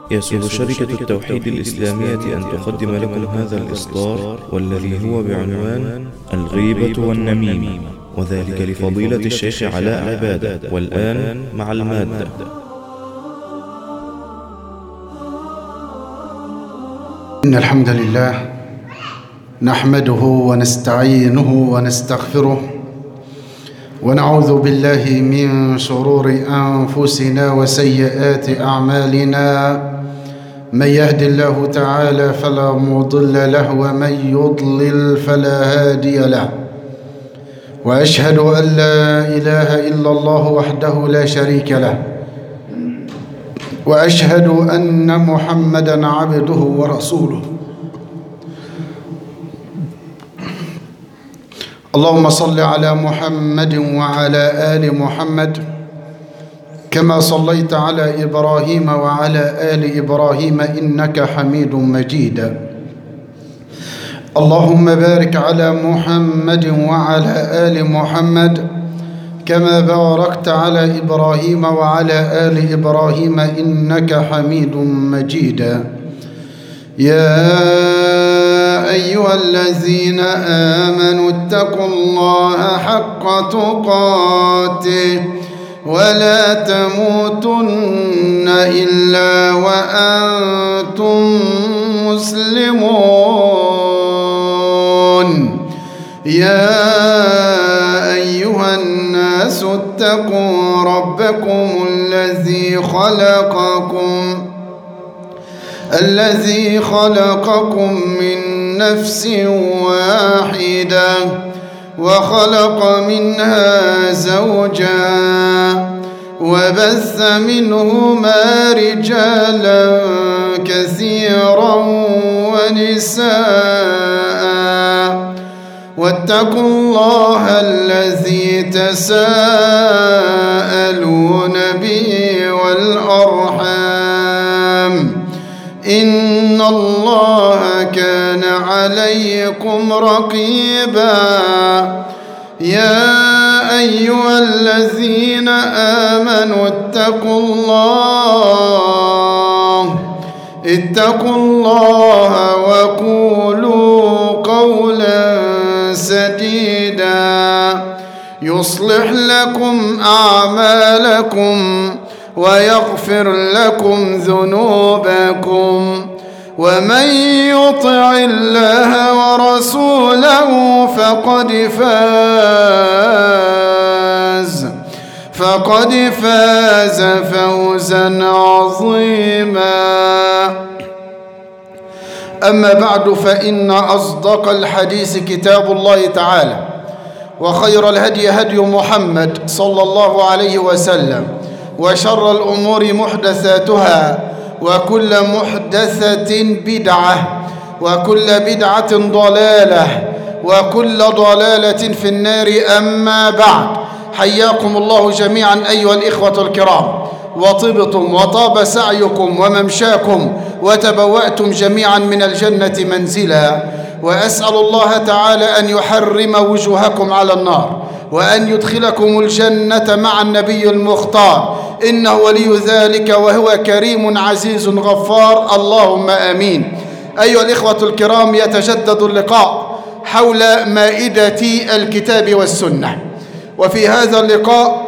يسر شركة التوحيد الإسلامية أن تقدم لكم هذا الإصدار والذي هو بعنوان الغيبة والنميمة وذلك لفضيلة الشيخ علاء عبادة والآن مع المادة إن الحمد لله نحمده ونستعينه ونستغفره ونعوذ بالله من شرور أنفسنا وسيئات أعمالنا من يهد الله تعالى فلا مضل له ومن يضلل فلا هادي له واشهد ان لا اله الا الله وحده لا شريك له واشهد ان محمدا عبده ورسوله اللهم صل على محمد وعلى ال محمد كما صليت على ابراهيم وعلى ال ابراهيم انك حميد مجيد اللهم بارك على محمد وعلى ال محمد كما باركت على ابراهيم وعلى ال ابراهيم انك حميد مجيد يا ايها الذين امنوا اتقوا الله حق تقاته ولا تموتن الا وانتم مسلمون يا ايها الناس اتقوا ربكم الذي خلقكم الذي خلقكم من نفس واحده وخلق منها زوجا وبث منهما رجالا كثيرا ونساء واتقوا الله الذي تساءلون به والارحام ان الله كان عليكم رقيبا يا ايها الذين امنوا اتقوا الله اتقوا الله وقولوا قولا سديدا يصلح لكم اعمالكم ويغفر لكم ذنوبكم ومن يطع الله ورسوله فقد فاز فقد فاز فوزا عظيما اما بعد فان اصدق الحديث كتاب الله تعالى وخير الهدي هدي محمد صلى الله عليه وسلم وشر الامور محدثاتها وكل محدثه بدعه وكل بدعه ضلاله وكل ضلاله في النار اما بعد حياكم الله جميعا ايها الاخوه الكرام وطبتم وطاب سعيكم وممشاكم وتبواتم جميعا من الجنه منزلا واسال الله تعالى ان يحرم وجوهكم على النار وان يدخلكم الجنه مع النبي المختار انه ولي ذلك وهو كريم عزيز غفار اللهم امين ايها الاخوه الكرام يتجدد اللقاء حول مائده الكتاب والسنه وفي هذا اللقاء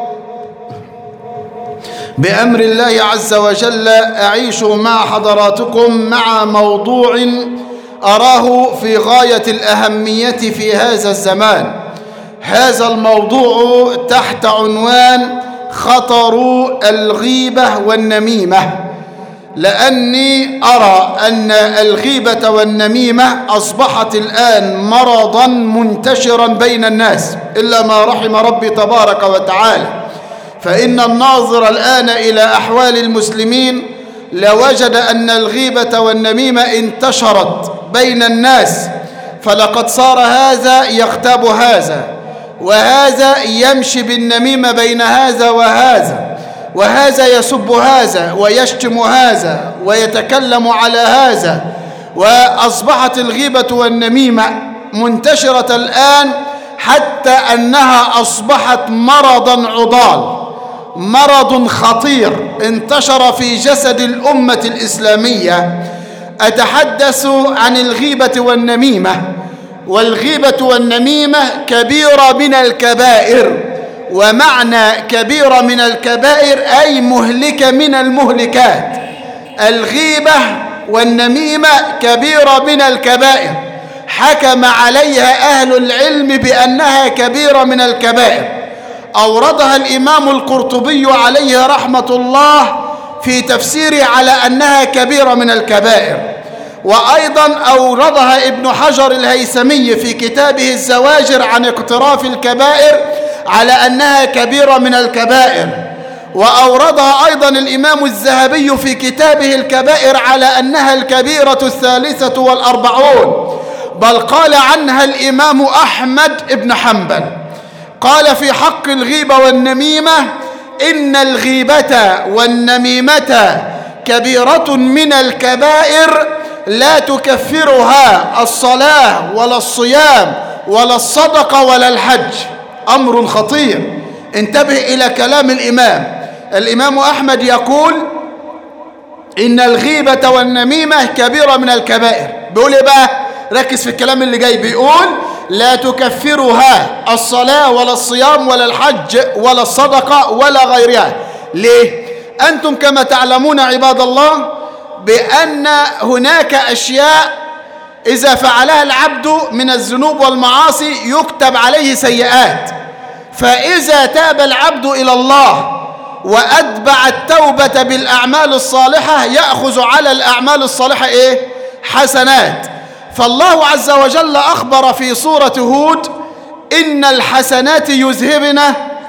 بامر الله عز وجل اعيش مع حضراتكم مع موضوع اراه في غايه الاهميه في هذا الزمان هذا الموضوع تحت عنوان خطر الغيبه والنميمه لاني ارى ان الغيبه والنميمه اصبحت الان مرضا منتشرا بين الناس الا ما رحم ربي تبارك وتعالى فان الناظر الان الى احوال المسلمين لوجد ان الغيبه والنميمه انتشرت بين الناس فلقد صار هذا يغتاب هذا وهذا يمشي بالنميمه بين هذا وهذا وهذا يسب هذا ويشتم هذا ويتكلم على هذا واصبحت الغيبه والنميمه منتشره الان حتى انها اصبحت مرضا عضال مرض خطير انتشر في جسد الأمة الإسلامية أتحدث عن الغيبة والنميمة والغيبة والنميمة كبيرة من الكبائر ومعنى كبيرة من الكبائر أي مهلكة من المهلكات الغيبة والنميمة كبيرة من الكبائر حكم عليها أهل العلم بأنها كبيرة من الكبائر أوردها الإمام القرطبي عليه رحمة الله في تفسيره على أنها كبيرة من الكبائر وأيضا أوردها ابن حجر الهيثمي في كتابه الزواجر عن اقتراف الكبائر على أنها كبيرة من الكبائر وأوردها أيضا الإمام الذهبي في كتابه الكبائر على أنها الكبيرة الثالثة والأربعون بل قال عنها الإمام أحمد بن حنبل قال في حق الغيبة والنميمة إن الغيبة والنميمة كبيرة من الكبائر لا تكفرها الصلاة ولا الصيام ولا الصدقة ولا الحج أمر خطير انتبه إلى كلام الإمام الإمام أحمد يقول إن الغيبة والنميمة كبيرة من الكبائر بيقول إيه بقى ركز في الكلام اللي جاي بيقول لا تكفرها الصلاة ولا الصيام ولا الحج ولا الصدقة ولا غيرها ليه أنتم كما تعلمون عباد الله بأن هناك أشياء إذا فعلها العبد من الذنوب والمعاصي يكتب عليه سيئات فإذا تاب العبد إلى الله وأتبع التوبة بالأعمال الصالحة يأخذ على الأعمال الصالحة إيه؟ حسنات فالله عز وجل أخبر في سورة هود إن الحسنات يذهبن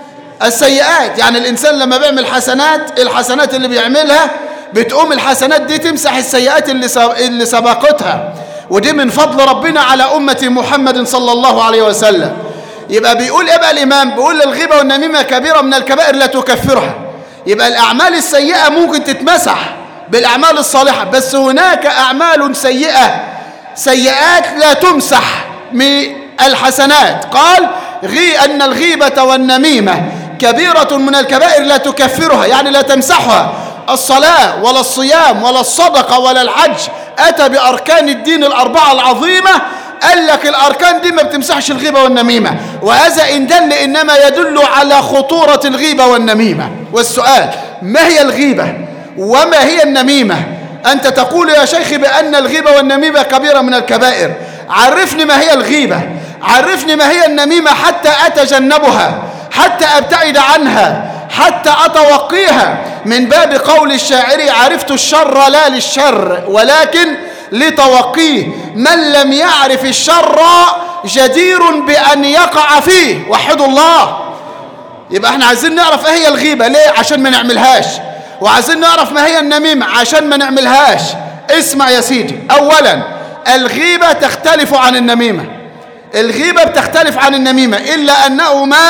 السيئات يعني الإنسان لما بيعمل حسنات الحسنات اللي بيعملها بتقوم الحسنات دي تمسح السيئات اللي اللي سبقتها ودي من فضل ربنا على أمة محمد صلى الله عليه وسلم يبقى بيقول إيه بقى الإمام بيقول الغيبة والنميمة كبيرة من الكبائر لا تكفرها يبقى الأعمال السيئة ممكن تتمسح بالأعمال الصالحة بس هناك أعمال سيئة سيئات لا تمسح من الحسنات قال غي أن الغيبة والنميمة كبيرة من الكبائر لا تكفرها يعني لا تمسحها الصلاة ولا الصيام ولا الصدقة ولا الحج أتى بأركان الدين الأربعة العظيمة قال لك الأركان دي ما بتمسحش الغيبة والنميمة وهذا إن دل إنما يدل على خطورة الغيبة والنميمة والسؤال ما هي الغيبة وما هي النميمة أنت تقول يا شيخ بأن الغيبة والنميمة كبيرة من الكبائر عرفني ما هي الغيبة عرفني ما هي النميمة حتى أتجنبها حتى أبتعد عنها حتى أتوقيها من باب قول الشاعر عرفت الشر لا للشر ولكن لتوقيه من لم يعرف الشر جدير بأن يقع فيه وحدوا الله يبقى احنا عايزين نعرف ايه هي الغيبة ليه عشان ما نعملهاش وعايزين نعرف ما هي النميمة عشان ما نعملهاش اسمع يا سيدي اولا الغيبة تختلف عن النميمة الغيبة بتختلف عن النميمة إلا أنهما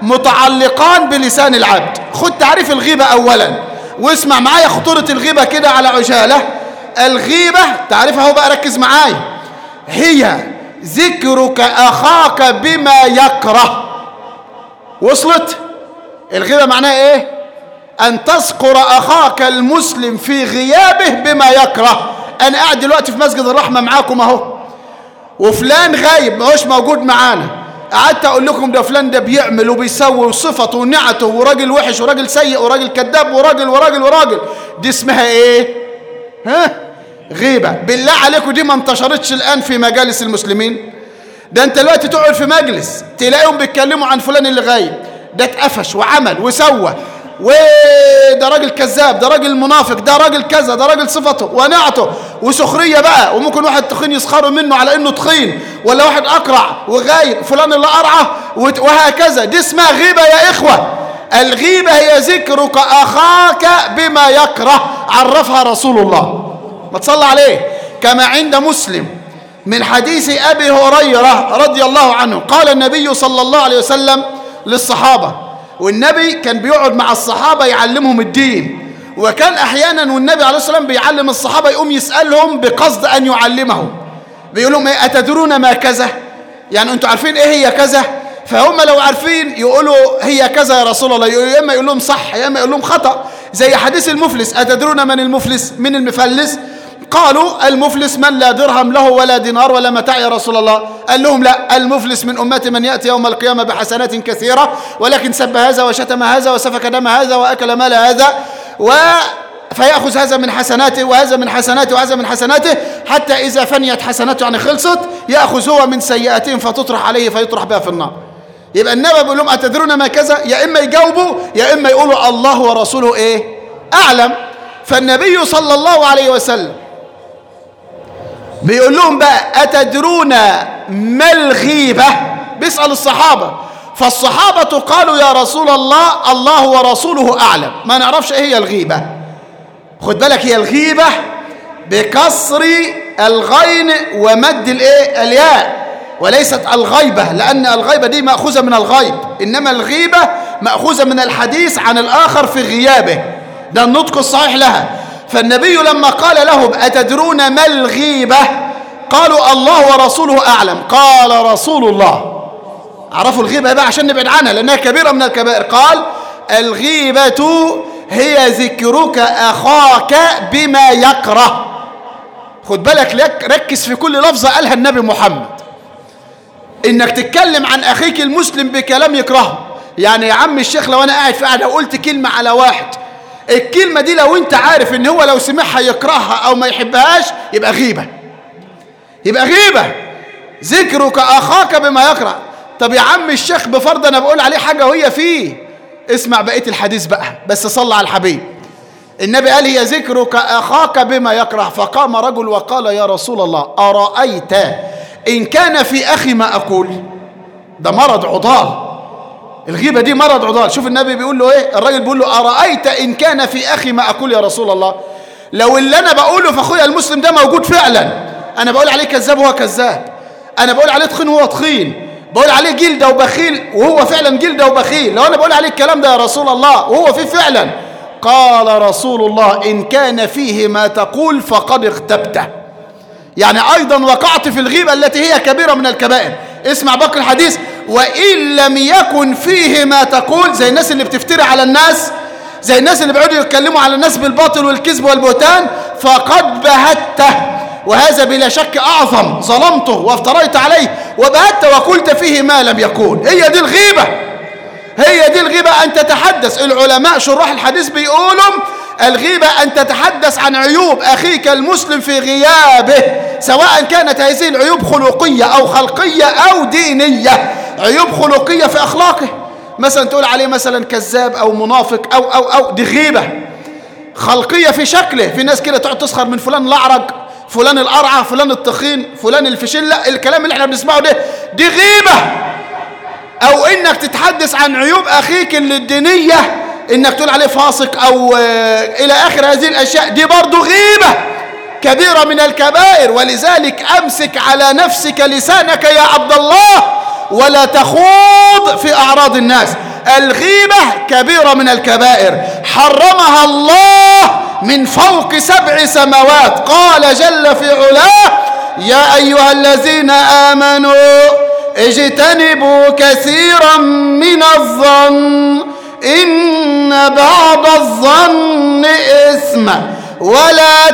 متعلقان بلسان العبد خد تعريف الغيبة أولا واسمع معايا خطورة الغيبة كده على عجالة الغيبة تعرفها هو بقى ركز معايا هي ذكرك أخاك بما يكره وصلت الغيبة معناها ايه أن تذكر أخاك المسلم في غيابه بما يكره أنا قاعد دلوقتي في مسجد الرحمة معاكم أهو وفلان غايب ما هوش موجود معانا قعدت اقول لكم ده فلان ده بيعمل وبيسوي وصفته ونعته وراجل وحش وراجل سيء وراجل كذاب وراجل وراجل وراجل دي اسمها ايه ها غيبة بالله عليكم دي ما انتشرتش الآن في مجالس المسلمين ده انت دلوقتي تقعد في مجلس تلاقيهم بيتكلموا عن فلان اللي غايب ده اتقفش وعمل وسوى وده راجل كذاب ده راجل منافق ده راجل كذا ده راجل صفته ونعته وسخرية بقى وممكن واحد تخين يسخروا منه على انه تخين ولا واحد اقرع وغايب فلان اللي قرعه وهكذا دي اسمها غيبة يا اخوة الغيبة هي ذكرك اخاك بما يكره عرفها رسول الله ما تصلى عليه كما عند مسلم من حديث ابي هريرة رضي الله عنه قال النبي صلى الله عليه وسلم للصحابة والنبي كان بيقعد مع الصحابة يعلمهم الدين وكان أحيانا والنبي عليه الصلاة والسلام بيعلم الصحابة يقوم يسألهم بقصد أن يعلمهم بيقول لهم إيه أتدرون ما كذا يعني أنتوا عارفين إيه هي كذا فهم لو عارفين يقولوا هي كذا يا رسول الله يا اما يقول لهم صح يا اما يقول لهم خطا زي حديث المفلس اتدرون من المفلس من المفلس قالوا المفلس من لا درهم له ولا دينار ولا متاع يا رسول الله قال لهم لا المفلس من أمتي من يأتي يوم القيامة بحسنات كثيرة ولكن سب هذا وشتم هذا وسفك دم هذا وأكل مال هذا و فيأخذ هذا من حسناته وهذا من حسناته وهذا من حسناته حتى إذا فنيت حسناته يعني خلصت يأخذ هو من سيئاتهم فتطرح عليه فيطرح بها في النار يبقى النبي بيقول لهم أتدرون ما كذا يا إما يجاوبوا يا إما يقولوا الله ورسوله إيه أعلم فالنبي صلى الله عليه وسلم بيقول لهم بقى أتدرون ما الغيبة بيسأل الصحابة فالصحابة قالوا يا رسول الله الله ورسوله أعلم ما نعرفش إيه هي الغيبة خد بالك هي الغيبة بكسر الغين ومد الايه الياء وليست الغيبة لأن الغيبة دي مأخوذة من الغيب إنما الغيبة مأخوذة من الحديث عن الآخر في غيابه ده النطق الصحيح لها فالنبي لما قال لهم أتدرون ما الغيبة قالوا الله ورسوله أعلم قال رسول الله عرفوا الغيبة بقى عشان نبعد عنها لأنها كبيرة من الكبائر قال الغيبة هي ذكرك أخاك بما يكره خد بالك لك ركز في كل لفظة قالها النبي محمد إنك تتكلم عن أخيك المسلم بكلام يكرهه يعني يا عم الشيخ لو أنا قاعد في قاعدة وقلت كلمة على واحد الكلمة دي لو انت عارف ان هو لو سمعها يكرهها او ما يحبهاش يبقى غيبة يبقى غيبة ذكرك اخاك بما يكره طب يا عم الشيخ بفرض انا بقول عليه حاجة وهي فيه اسمع بقية الحديث بقى بس صلى على الحبيب النبي قال هي ذكرك اخاك بما يكره فقام رجل وقال يا رسول الله أرأيت إن كان في أخي ما أقول ده مرض عضال الغيبة دي مرض عضال شوف النبي بيقول له ايه الراجل بيقول له أرأيت إن كان في أخي ما أقول يا رسول الله لو اللي أنا بقوله في أخويا المسلم ده موجود فعلا أنا بقول عليه كذاب وهو كذاب أنا بقول عليه تخين وهو تخين بقول عليه جلدة وبخيل وهو فعلا جلدة وبخيل لو أنا بقول عليه الكلام ده يا رسول الله وهو فيه فعلا قال رسول الله إن كان فيه ما تقول فقد اغتبته يعني أيضا وقعت في الغيبة التي هي كبيرة من الكبائر اسمع باقي الحديث وإن لم يكن فيه ما تقول زي الناس اللي بتفتري على الناس زي الناس اللي بيقعدوا يتكلموا على الناس بالباطل والكذب والبهتان فقد بهته وهذا بلا شك أعظم ظلمته وافتريت عليه وبهت وقلت فيه ما لم يكون هي دي الغيبة هي دي الغيبة أن تتحدث العلماء شراح الحديث بيقولوا الغيبة أن تتحدث عن عيوب أخيك المسلم في غيابه سواء كانت هذه العيوب خلقية أو خلقية أو دينية عيوب خلقية في أخلاقه مثلا تقول عليه مثلا كذاب أو منافق أو أو أو دي غيبة خلقية في شكله في ناس كده تقعد تسخر من فلان الأعرج فلان القرعة فلان التخين فلان الفشلة الكلام اللي احنا بنسمعه ده دي غيبة أو إنك تتحدث عن عيوب أخيك اللي الدينية انك تقول عليه فاسق او الى اخر هذه الاشياء دي برضو غيبة كبيرة من الكبائر ولذلك امسك على نفسك لسانك يا عبد الله ولا تخوض في اعراض الناس الغيبة كبيرة من الكبائر حرمها الله من فوق سبع سماوات قال جل في علاه يا ايها الذين امنوا اجتنبوا كثيرا من الظن إن بعض الظن إثم ولا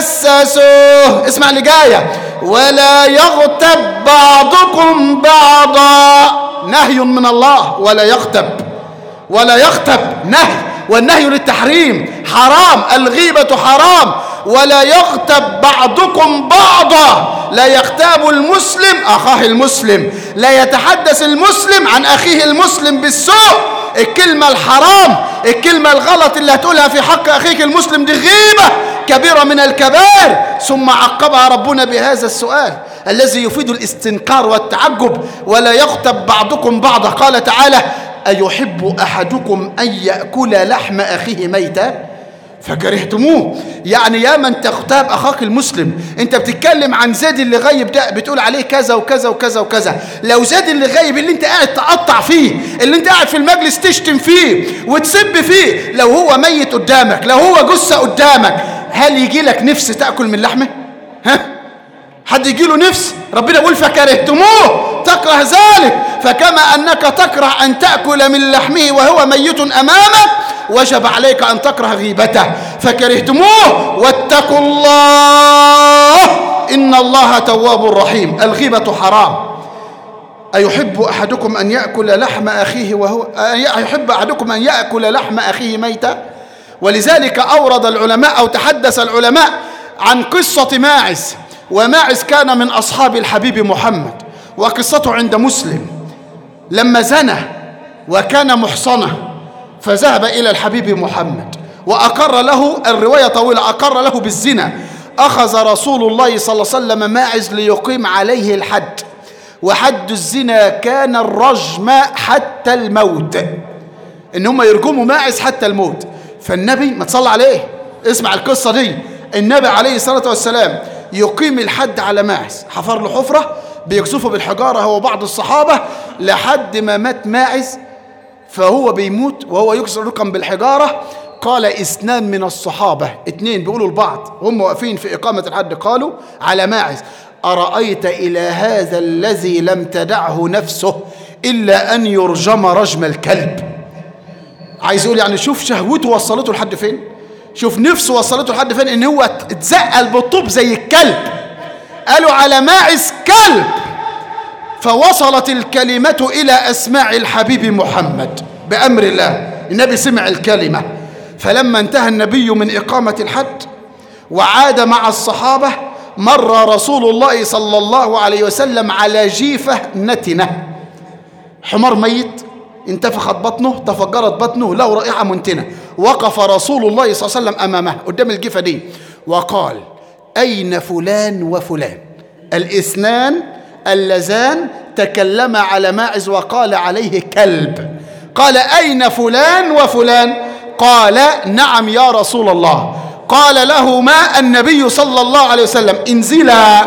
تجسسوا اسمع اللي جاية ولا يغتب بعضكم بعضا نهي من الله ولا يغتب ولا يغتب نهي والنهي للتحريم حرام الغيبة حرام ولا يغتب بعضكم بعضا لا يغتاب المسلم أخاه المسلم لا يتحدث المسلم عن أخيه المسلم بالسوء الكلمة الحرام الكلمة الغلط اللي هتقولها في حق أخيك المسلم دي غيبة كبيرة من الكبائر ثم عقبها ربنا بهذا السؤال الذي يفيد الاستنكار والتعجب ولا يغتب بعضكم بعضا قال تعالى أيحب أحدكم أن يأكل لحم أخيه ميتا فكرهتموه يعني يا من تغتاب أخاك المسلم أنت بتتكلم عن زيد اللي غايب ده بتقول عليه كذا وكذا وكذا وكذا لو زيد اللي غايب اللي أنت قاعد تقطع فيه اللي أنت قاعد في المجلس تشتم فيه وتسب فيه لو هو ميت قدامك لو هو جثة قدامك هل يجي لك نفس تأكل من لحمه ها حد يجي له نفس ربنا يقول فكرهتموه تكره ذلك فكما أنك تكره أن تأكل من لحمه وهو ميت أمامك وجب عليك أن تكره غيبته فكرهتموه واتقوا الله إن الله تواب رحيم الغيبة حرام أيحب أحدكم أن يأكل لحم أخيه وهو أيحب أحدكم أن يأكل لحم أخيه ميتا ولذلك أورد العلماء أو تحدث العلماء عن قصة ماعز وماعز كان من أصحاب الحبيب محمد وقصته عند مسلم لما زنى وكان محصنة فذهب إلى الحبيب محمد وأقر له الرواية طويلة أقر له بالزنا أخذ رسول الله صلى الله عليه وسلم ماعز ليقيم عليه الحد وحد الزنا كان الرجم حتى الموت ان هم يرجموا ماعز حتى الموت فالنبي ما تصلى عليه اسمع القصة دي النبي عليه الصلاة والسلام يقيم الحد على ماعز حفر له حفرة بيكسفه بالحجارة هو بعض الصحابة لحد ما مات ماعز فهو بيموت وهو يكسر رقم بالحجارة قال اثنان من الصحابة اتنين بيقولوا لبعض هم واقفين في إقامة الحد قالوا على ماعز أرأيت إلى هذا الذي لم تدعه نفسه إلا أن يرجم رجم الكلب عايز يقول يعني شوف شهوته وصلته لحد فين شوف نفسه وصلته لحد فين ان هو اتزقل بالطوب زي الكلب قالوا على ماعز كلب فوصلت الكلمة إلى أسماع الحبيب محمد بأمر الله النبي سمع الكلمة فلما انتهى النبي من إقامة الحد وعاد مع الصحابة مر رسول الله صلى الله عليه وسلم على جيفة نتنة حمار ميت انتفخت بطنه تفجرت بطنه له رائحة منتنة وقف رسول الله صلى الله عليه وسلم أمامه قدام الجيفة دي وقال أين فلان وفلان الاثنان اللذان تكلما على ماعز وقال عليه كلب قال أين فلان وفلان قال نعم يا رسول الله قال لهما النبي صلى الله عليه وسلم انزلا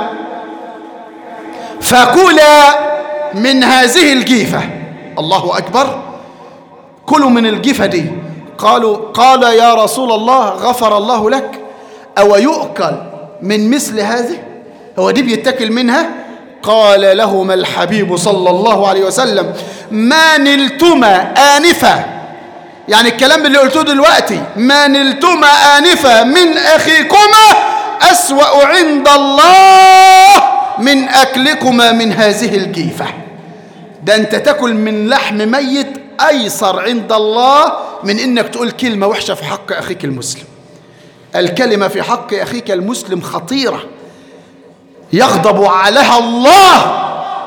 فكلا من هذه الجيفة الله أكبر كلوا من الجيفة دي قالوا قال يا رسول الله غفر الله لك أو يؤكل من مثل هذه هو دي بيتكل منها قال لهما الحبيب صلى الله عليه وسلم ما نلتما آنفا يعني الكلام اللي قلته دلوقتي ما نلتما آنفا من أخيكما أسوأ عند الله من أكلكما من هذه الجيفة ده أنت تاكل من لحم ميت أيسر عند الله من إنك تقول كلمة وحشة في حق أخيك المسلم الكلمة في حق أخيك المسلم خطيرة يغضب عليها الله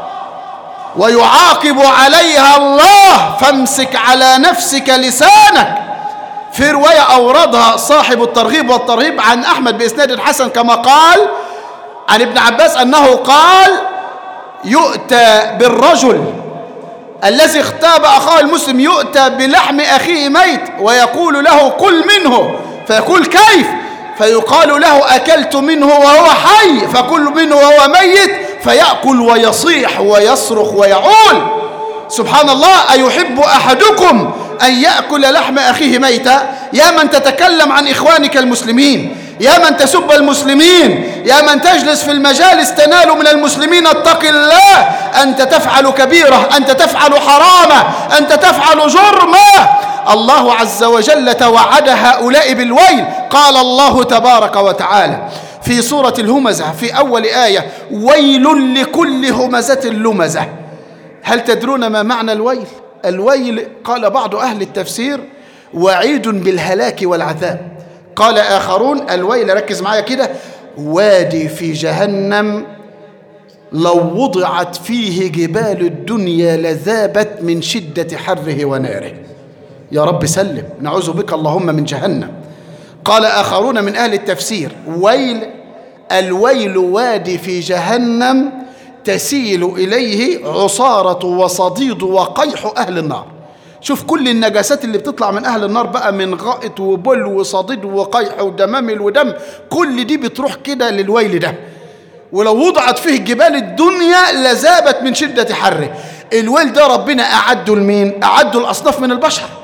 ويعاقب عليها الله فامسك على نفسك لسانك في رواية أوردها صاحب الترغيب والترهيب عن أحمد بإسناد حسن كما قال عن ابن عباس أنه قال يؤتى بالرجل الذي اغتاب أخاه المسلم يؤتى بلحم أخيه ميت ويقول له كل منه فيقول كيف فيقال له أكلت منه وهو حي فكل منه وهو ميت فيأكل ويصيح ويصرخ ويعول سبحان الله أيحب أحدكم أن يأكل لحم أخيه ميتا يا من تتكلم عن إخوانك المسلمين يا من تسب المسلمين يا من تجلس في المجالس تنال من المسلمين اتق الله أنت تفعل كبيرة أنت تفعل حرامة أنت تفعل جرمة الله عز وجل توعد هؤلاء بالويل قال الله تبارك وتعالى في سورة الهمزة في أول آية ويل لكل همزة لمزة هل تدرون ما معنى الويل الويل قال بعض أهل التفسير وعيد بالهلاك والعذاب قال آخرون الويل ركز معايا كده وادي في جهنم لو وضعت فيه جبال الدنيا لذابت من شدة حره وناره يا رب سلم نعوذ بك اللهم من جهنم قال آخرون من أهل التفسير ويل الويل وادي في جهنم تسيل إليه عصارة وصديد وقيح أهل النار شوف كل النجاسات اللي بتطلع من أهل النار بقى من غائط وبل وصديد وقيح ودمامل ودم كل دي بتروح كده للويل ده ولو وضعت فيه جبال الدنيا لذابت من شدة حره الويل ده ربنا أعده لمين؟ أعده الأصناف من البشر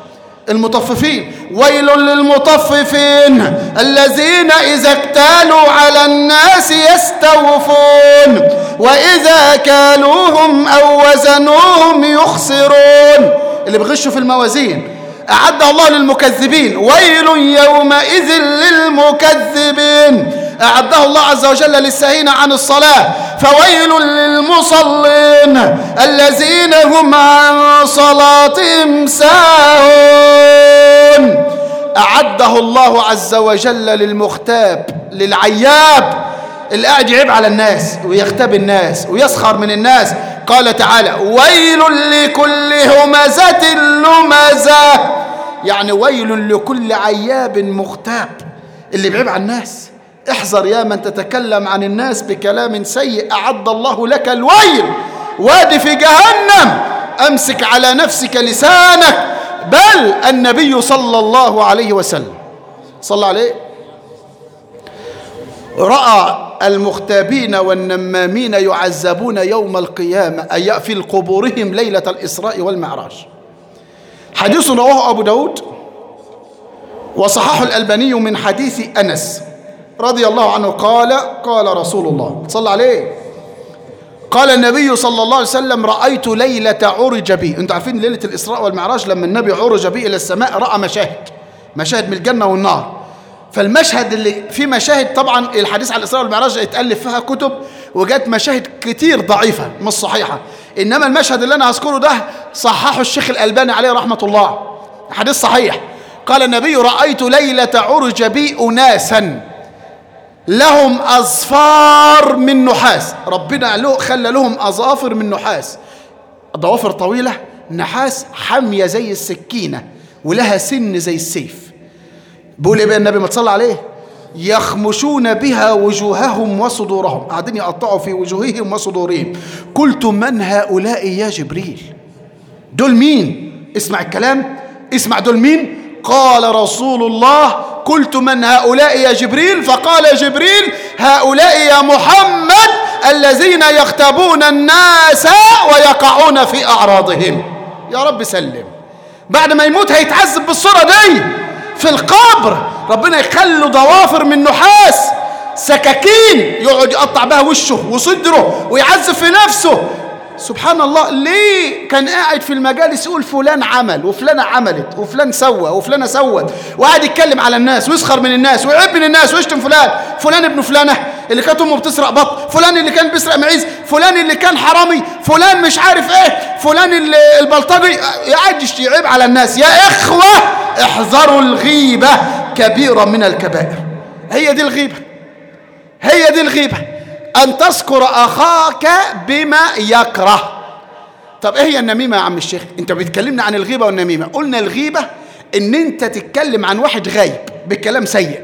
المطففين ويل للمطففين الذين إذا اكتالوا على الناس يستوفون وإذا كالوهم أو وزنوهم يخسرون اللي بيغشوا في الموازين أعد الله للمكذبين ويل يومئذ للمكذبين أعده الله عز وجل للساهين عن الصلاة فويل للمصلين الذين هم عن صلاتهم ساهون أعده الله عز وجل للمختاب للعياب اللي قاعد يعيب على الناس ويغتاب الناس ويسخر من الناس قال تعالى ويل لكل همزة لمزة يعني ويل لكل عياب مغتاب اللي بيعيب على الناس احذر يا من تتكلم عن الناس بكلام سيء أعد الله لك الويل وادي في جهنم أمسك على نفسك لسانك بل النبي صلى الله عليه وسلم صلى عليه رأى المختابين والنمامين يعذبون يوم القيامة أي في قبورهم ليلة الإسراء والمعراج حديث رواه أبو داود وصححه الألباني من حديث أنس رضي الله عنه قال قال رسول الله صلى عليه قال النبي صلى الله عليه وسلم رأيت ليلة عرج بي انتوا عارفين ليلة الإسراء والمعراج لما النبي عرج بي إلى السماء رأى مشاهد مشاهد من الجنة والنار فالمشهد اللي في مشاهد طبعا الحديث عن الإسراء والمعراج اتألف فيها كتب وجات مشاهد كتير ضعيفة مش صحيحة إنما المشهد اللي أنا هذكره ده صححه الشيخ الألباني عليه رحمة الله حديث صحيح قال النبي رأيت ليلة عرج بي أناسا لهم أظفار من نحاس ربنا له خلى لهم أظافر من نحاس ضوافر طويلة نحاس حامية زي السكينة ولها سن زي السيف بيقول ايه بقى النبي ما تصلى عليه يخمشون بها وجوههم وصدورهم قاعدين يقطعوا في وجوههم وصدورهم قلت من هؤلاء يا جبريل دول مين اسمع الكلام اسمع دول مين قال رسول الله قلت من هؤلاء يا جبريل فقال جبريل هؤلاء يا محمد الذين يختبون الناس ويقعون في أعراضهم يا رب سلم بعد ما يموت هيتعذب بالصورة دي في القبر ربنا يخلوا ضوافر من نحاس سكاكين يقعد يقطع بها وشه وصدره ويعذب في نفسه سبحان الله ليه كان قاعد في المجالس يقول فلان عمل وفلانة عملت وفلان سوى وفلانة سوت وقاعد يتكلم على الناس ويسخر من الناس ويعيب من الناس ويشتم فلان فلان ابن فلانة اللي كانت امه بتسرق بط فلان اللي كان بيسرق معيز فلان اللي كان حرامي فلان مش عارف ايه فلان اللي البلطجي قاعد يعيب على الناس يا اخوة احذروا الغيبة كبيرة من الكبائر هي دي الغيبة هي دي الغيبة أن تذكر أخاك بما يكره طب إيه هي النميمة يا عم الشيخ أنت بتكلمنا عن الغيبة والنميمة قلنا الغيبة إن أنت تتكلم عن واحد غايب بكلام سيء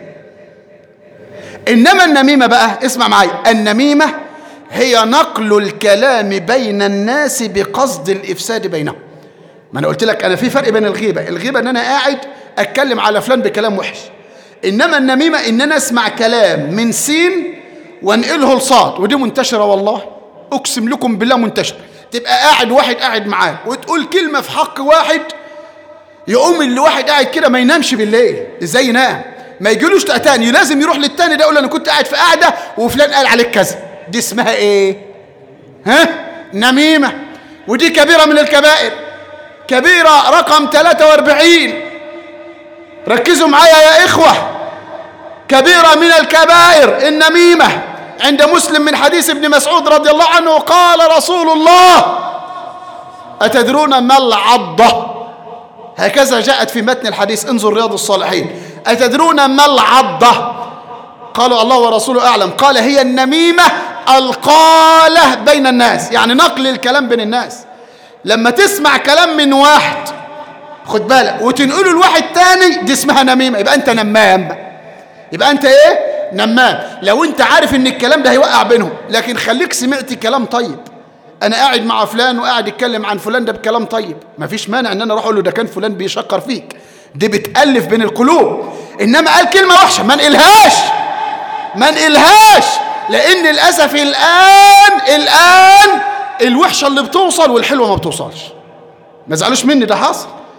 إنما النميمة بقى اسمع معايا النميمة هي نقل الكلام بين الناس بقصد الإفساد بينهم ما أنا قلت لك أنا في فرق بين الغيبة الغيبة إن أنا قاعد أتكلم على فلان بكلام وحش إنما النميمة إن أنا أسمع كلام من سين وانقله لصاد ودي منتشرة والله أقسم لكم بالله منتشرة تبقى قاعد واحد قاعد معاك وتقول كلمة في حق واحد يقوم اللي واحد قاعد كده ما ينامش بالليل ازاي ينام ما يجيلوش تاني لازم يروح للتاني ده يقول انا كنت قاعد في قاعده وفلان قال عليك كذا دي اسمها ايه ها نميمه ودي كبيره من الكبائر كبيره رقم 43 ركزوا معايا يا اخوه كبيره من الكبائر النميمه عند مسلم من حديث ابن مسعود رضي الله عنه قال رسول الله أتدرون ما العضة هكذا جاءت في متن الحديث انظر رياض الصالحين أتدرون ما العضة قالوا الله ورسوله أعلم قال هي النميمة القالة بين الناس يعني نقل الكلام بين الناس لما تسمع كلام من واحد خد بالك وتنقله لواحد تاني دي اسمها نميمة يبقى أنت نمام يبقى أنت إيه نمام لو أنت عارف إن الكلام ده هيوقع بينهم لكن خليك سمعت كلام طيب انا قاعد مع فلان وقاعد يتكلم عن فلان ده بكلام طيب مفيش مانع ان انا اروح اقول له ده كان فلان بيشكر فيك دي بتالف بين القلوب انما قال كلمه وحشه ما نقلهاش ما نقلهاش لان للاسف الان الان الوحشه اللي بتوصل والحلوه ما بتوصلش ما زعلوش مني ده حصل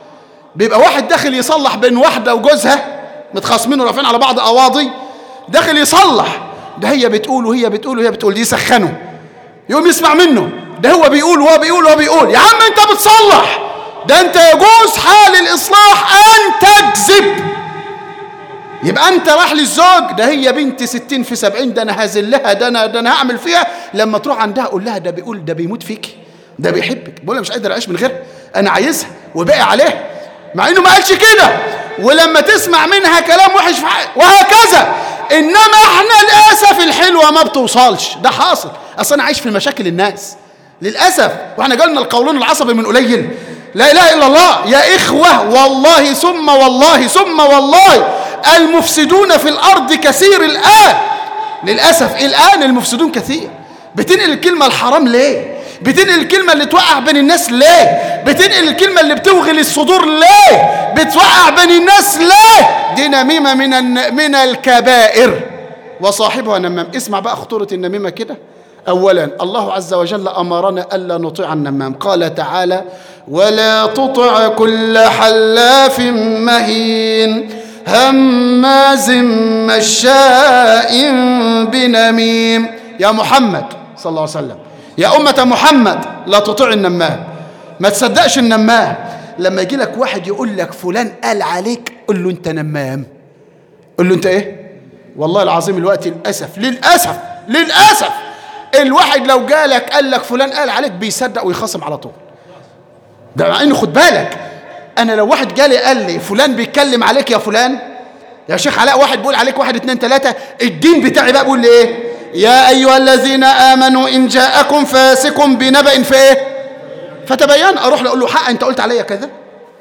بيبقى واحد داخل يصلح بين واحدة وجوزها متخاصمين ورافعين على بعض قواضي داخل يصلح ده هي بتقول وهي بتقول وهي بتقول دي يسخنه يقوم يسمع منه ده هو بيقول وهو بيقول وهو بيقول يا عم انت بتصلح ده انت يجوز حال الاصلاح ان تكذب يبقى انت راح للزوج ده هي بنت ستين في سبعين ده انا هذلها ده انا ده انا هعمل فيها لما تروح عندها قول لها ده بيقول ده بيموت فيك ده بيحبك بقول لها مش قادر اعيش من غيرها انا عايزها وباقي عليها مع انه ما قالش كده ولما تسمع منها كلام وحش في حق وهكذا انما احنا للاسف الحلوه ما بتوصلش ده حاصل اصل انا عايش في مشاكل الناس للاسف واحنا قلنا القولون العصبي من قليل لا اله الا الله يا اخوه والله ثم والله ثم والله المفسدون في الارض كثير الان للاسف الان المفسدون كثير بتنقل الكلمه الحرام ليه بتنقل الكلمة اللي توقع بين الناس ليه بتنقل الكلمة اللي بتوغل الصدور ليه بتوقع بين الناس ليه دي نميمة من الن... من الكبائر وصاحبها نمام اسمع بقى خطورة النميمة كده أولا الله عز وجل أمرنا ألا نطيع النمام قال تعالى ولا تطع كل حلاف مهين هماز مشاء بنميم يا محمد صلى الله عليه وسلم يا أمة محمد لا تطيع النمام ما تصدقش النمام لما يجي لك واحد يقول لك فلان قال عليك قل له انت نمام قل له انت ايه والله العظيم الوقت للأسف للأسف للأسف الواحد لو جالك قال لك فلان قال عليك بيصدق ويخصم على طول ده مع انه خد بالك انا لو واحد جالي قال لي فلان بيتكلم عليك يا فلان يا شيخ علاء واحد بيقول عليك واحد اتنين تلاتة الدين بتاعي بقى بيقول لي ايه يا ايها الذين امنوا ان جاءكم فاسق بنبأ في ايه فتبين اروح له اقول له حق انت قلت عليا كذا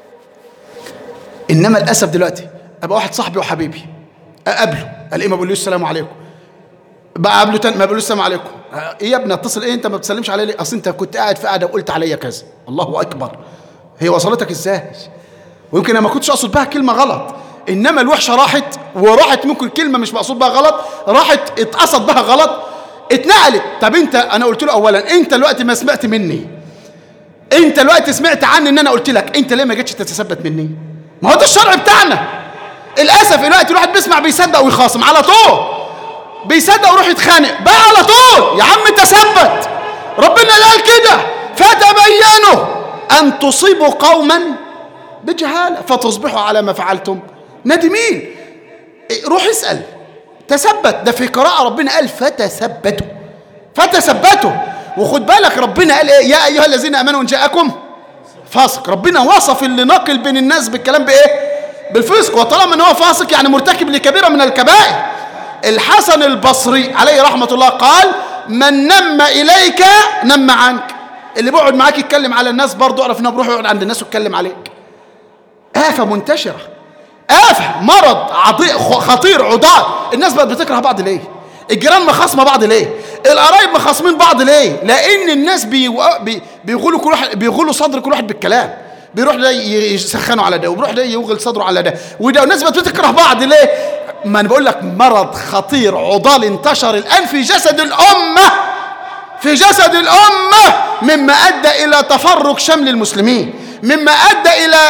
انما للاسف دلوقتي ابقى واحد صاحبي وحبيبي اقابله الاقيه ما بقولوش السلام عليكم بقابله تاني ما بقولوش السلام عليكم ايه يا ابني اتصل ايه انت ما بتسلمش عليا ليه اصل انت كنت قاعد في قاعده وقلت عليا كذا الله اكبر هي وصلتك ازاي ويمكن انا ما كنتش اقصد بها كلمه غلط انما الوحشه راحت وراحت ممكن كلمه مش مقصود بها غلط راحت اتقصد بها غلط اتنقلت طب انت انا قلت له اولا انت دلوقتي ما سمعت مني انت دلوقتي سمعت عني ان انا قلت لك انت ليه ما جيتش تتثبت مني ما هو ده الشرع بتاعنا للاسف دلوقتي الواحد بيسمع بيصدق ويخاصم على طول بيصدق ويروح يتخانق بقى على طول يا عم تثبت ربنا قال كده فتبينوا ان تصيبوا قوما بجهاله فتصبحوا على ما فعلتم ندمين روح اسال تثبت ده في قراءه ربنا قال فتثبتوا فتثبتوا وخد بالك ربنا قال ايه يا ايها الذين امنوا ان جاءكم فاسق ربنا وصف اللي ناقل بين الناس بالكلام بايه بالفسق وطالما ان هو فاسق يعني مرتكب لكبيره من الكبائر الحسن البصري عليه رحمه الله قال من نم اليك نم عنك اللي بيقعد معاك يتكلم على الناس برضه اعرف انه بيروح يقعد عند الناس ويتكلم عليك آفة منتشرة آفة مرض عضي خطير عضال الناس بقت بتكره بعض ليه الجيران مخاصمة بعض ليه القرايب مخاصمين بعض ليه لأن الناس بي... بي... بيغلوا كل واحد بيغلوا صدر كل واحد بالكلام بيروح ده يسخنوا على ده وبيروح ده يوغل صدره على ده وده الناس بقت بتكره بعض ليه ما انا بقول لك مرض خطير عضال انتشر الآن في جسد الأمة في جسد الأمة مما أدى إلى تفرق شمل المسلمين مما أدى إلى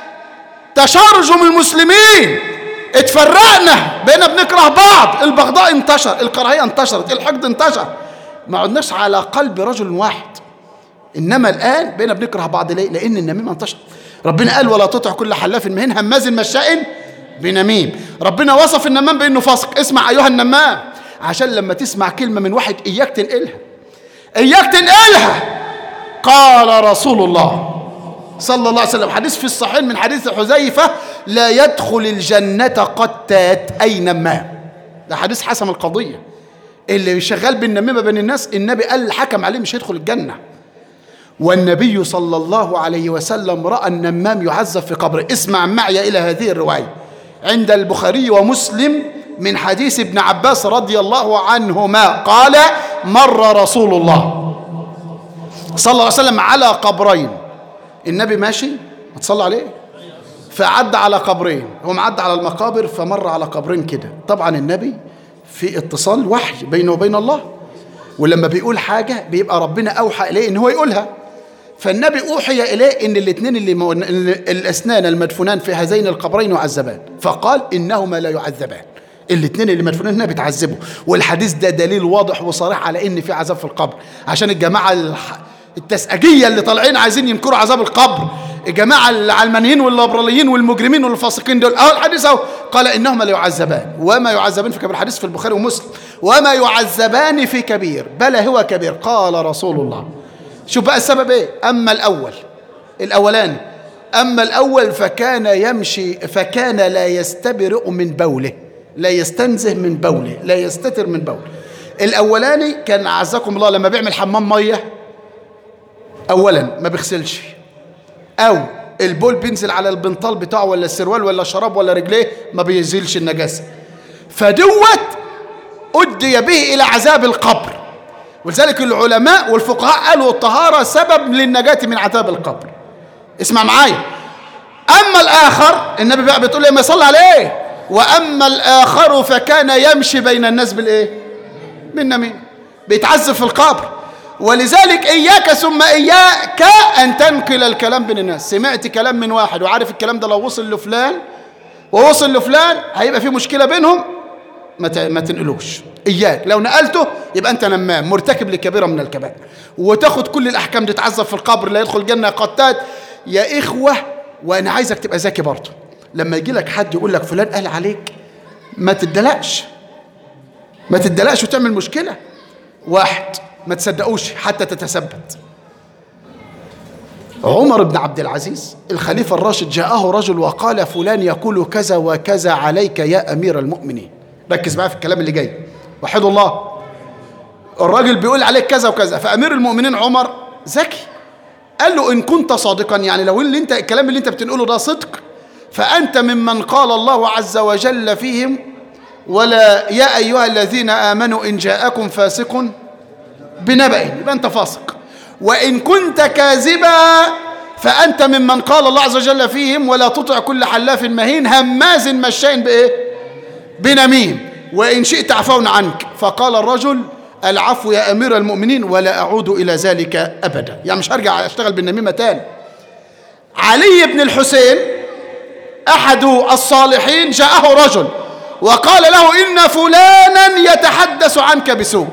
تشرجم المسلمين اتفرقنا بقينا بنكره بعض البغضاء انتشر الكراهية انتشرت الحقد انتشر ما عدناش على قلب رجل واحد إنما الآن بقينا بنكره بعض ليه لأن النميمة انتشر ربنا قال ولا تطع كل حلاف مهين هماز مشاء بنميم ربنا وصف النمام بأنه فاسق اسمع أيها النمام عشان لما تسمع كلمة من واحد إياك تنقلها إياك تنقلها قال رسول الله صلى الله عليه وسلم حديث في الصحيح من حديث حذيفة لا يدخل الجنة قتات أي نمام ده حديث حسم القضية اللي شغال بالنميمة بين الناس النبي قال حكم عليه مش هيدخل الجنة والنبي صلى الله عليه وسلم رأى النمام يعذب في قبره اسمع معي إلى هذه الرواية عند البخاري ومسلم من حديث ابن عباس رضي الله عنهما قال مر رسول الله صلى الله عليه وسلم على قبرين النبي ماشي هتصلى عليه فعد على قبرين هو معدى على المقابر فمر على قبرين كده طبعا النبي في اتصال وحي بينه وبين الله ولما بيقول حاجة بيبقى ربنا أوحى إليه إن هو يقولها فالنبي أوحي إليه إن الاثنين اللي مو... الأسنان المدفونان في هذين القبرين يعذبان فقال إنهما لا يعذبان الاثنين اللي مدفونين هنا بيتعذبوا والحديث ده دليل واضح وصريح على إن في عذاب في القبر عشان الجماعة الح... التسأجية اللي طالعين عايزين ينكروا عذاب القبر الجماعة العلمانيين والليبراليين والمجرمين والفاسقين دول أهو الحديث أهو قال إنهما لا يعذبان وما يعذبان في كبير الحديث في البخاري ومسلم وما يعذبان في كبير بل هو كبير قال رسول الله شوف بقى السبب ايه اما الاول الاولاني اما الاول فكان يمشي فكان لا يستبرئ من بوله لا يستنزه من بوله لا يستتر من بوله الاولاني كان عزكم الله لما بيعمل حمام ميه اولا ما بيغسلش او البول بينزل على البنطال بتاعه ولا السروال ولا الشراب ولا رجليه ما بيزيلش النجاسه فدوت ادي به الى عذاب القبر ولذلك العلماء والفقهاء قالوا الطهارة سبب للنجاة من عذاب القبر اسمع معايا أما الآخر النبي بقى بتقول لي ما يصلي عليه وأما الآخر فكان يمشي بين الناس بالإيه بالنميم بيتعذب في القبر ولذلك إياك ثم إياك أن تنقل الكلام بين الناس سمعت كلام من واحد وعارف الكلام ده لو وصل لفلان ووصل لفلان هيبقى في مشكلة بينهم ما ما تنقلوش اياك لو نقلته يبقى انت نمام مرتكب لكبيره من الكبائر وتاخد كل الاحكام دي تعذب في القبر لا يدخل الجنه قتات يا اخوه وانا عايزك تبقى ذكي برضه لما يجي لك حد يقول لك فلان قال عليك ما تدلقش ما تدلقش وتعمل مشكله واحد ما تصدقوش حتى تتثبت عمر بن عبد العزيز الخليفة الراشد جاءه رجل وقال فلان يقول كذا وكذا عليك يا أمير المؤمنين ركز معايا في الكلام اللي جاي وحد الله الراجل بيقول عليك كذا وكذا فأمير المؤمنين عمر ذكي قال له إن كنت صادقا يعني لو اللي انت الكلام اللي انت بتنقله ده صدق فأنت ممن قال الله عز وجل فيهم ولا يا أيها الذين آمنوا إن جاءكم فاسق بنبأ يبقى أنت فاسق وإن كنت كاذبا فأنت ممن قال الله عز وجل فيهم ولا تطع كل حلاف مهين هماز مشاء بإيه بنميم وإن شئت عفونا عنك فقال الرجل العفو يا أمير المؤمنين ولا أعود إلى ذلك أبدا يعني مش هرجع أشتغل بالنميمة تاني علي بن الحسين أحد الصالحين جاءه رجل وقال له إن فلانا يتحدث عنك بسوء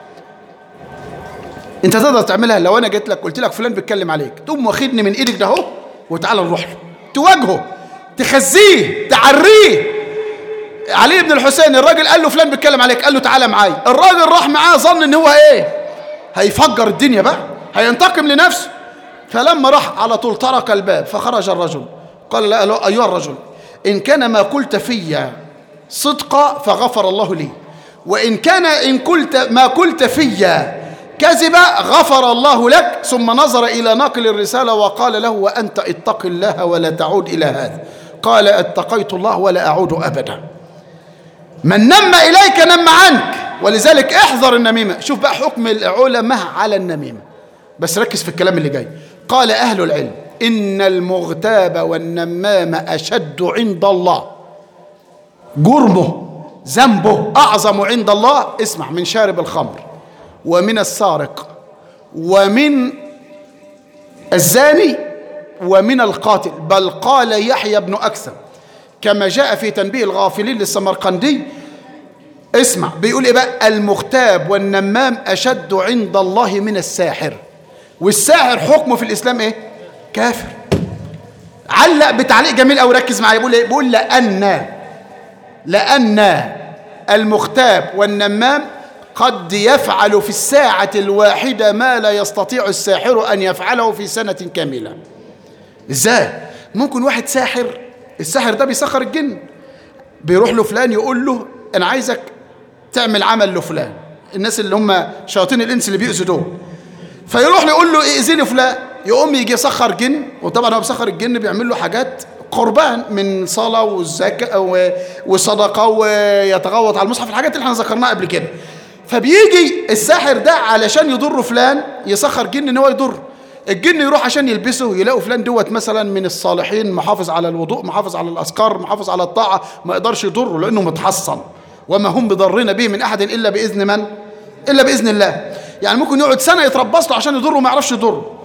انت تقدر تعملها لو انا جيت لك قلت لك فلان بيتكلم عليك تقوم واخدني من ايدك ده اهو وتعالى نروح له تواجهه تخزيه تعريه علي بن الحسين الراجل قال له فلان بيتكلم عليك قال له تعالى معايا الراجل راح معاه ظن ان هو ايه هيفجر الدنيا بقى هينتقم لنفسه فلما راح على طول طرق الباب فخرج الرجل قال له ايها الرجل ان كان ما قلت في صدقا فغفر الله لي وان كان ان قلت ما قلت في كذب غفر الله لك ثم نظر إلى ناقل الرسالة وقال له وأنت اتق الله ولا تعود إلى هذا قال اتقيت الله ولا أعود أبدا من نم إليك نم عنك ولذلك احذر النميمة شوف بقى حكم العلماء على النميمة بس ركز في الكلام اللي جاي قال أهل العلم إن المغتاب والنمام أشد عند الله جرمه ذنبه أعظم عند الله اسمع من شارب الخمر ومن السارق ومن الزاني ومن القاتل بل قال يحيى بن أكثر كما جاء في تنبيه الغافلين للسمرقندي اسمع بيقول ايه بقى المغتاب والنمام أشد عند الله من الساحر والساحر حكمه في الإسلام ايه كافر علق بتعليق جميل أو ركز معايا بيقول ايه بيقول لأن لأن المغتاب والنمام قد يفعل في الساعة الواحدة ما لا يستطيع الساحر أن يفعله في سنة كاملة إزاي؟ ممكن واحد ساحر الساحر ده بيسخر الجن بيروح له فلان يقول له أنا عايزك تعمل عمل لفلان الناس اللي هم شياطين الإنس اللي بيأذوا دول فيروح له يقول له ائذني فلان يقوم يجي يسخر جن وطبعا هو بيسخر الجن بيعمل له حاجات قربان من صلاة والزكاة وصدقة ويتغوط على المصحف الحاجات اللي احنا ذكرناها قبل كده فبيجي الساحر ده علشان يضر فلان يسخر جن ان هو يضر الجن يروح عشان يلبسه يلاقوا فلان دوت مثلا من الصالحين محافظ على الوضوء محافظ على الاذكار محافظ على الطاعه ما يقدرش يضره لانه متحصن وما هم بضرين به من احد الا باذن من الا باذن الله يعني ممكن يقعد سنه يتربص له عشان يضره ما يعرفش يضره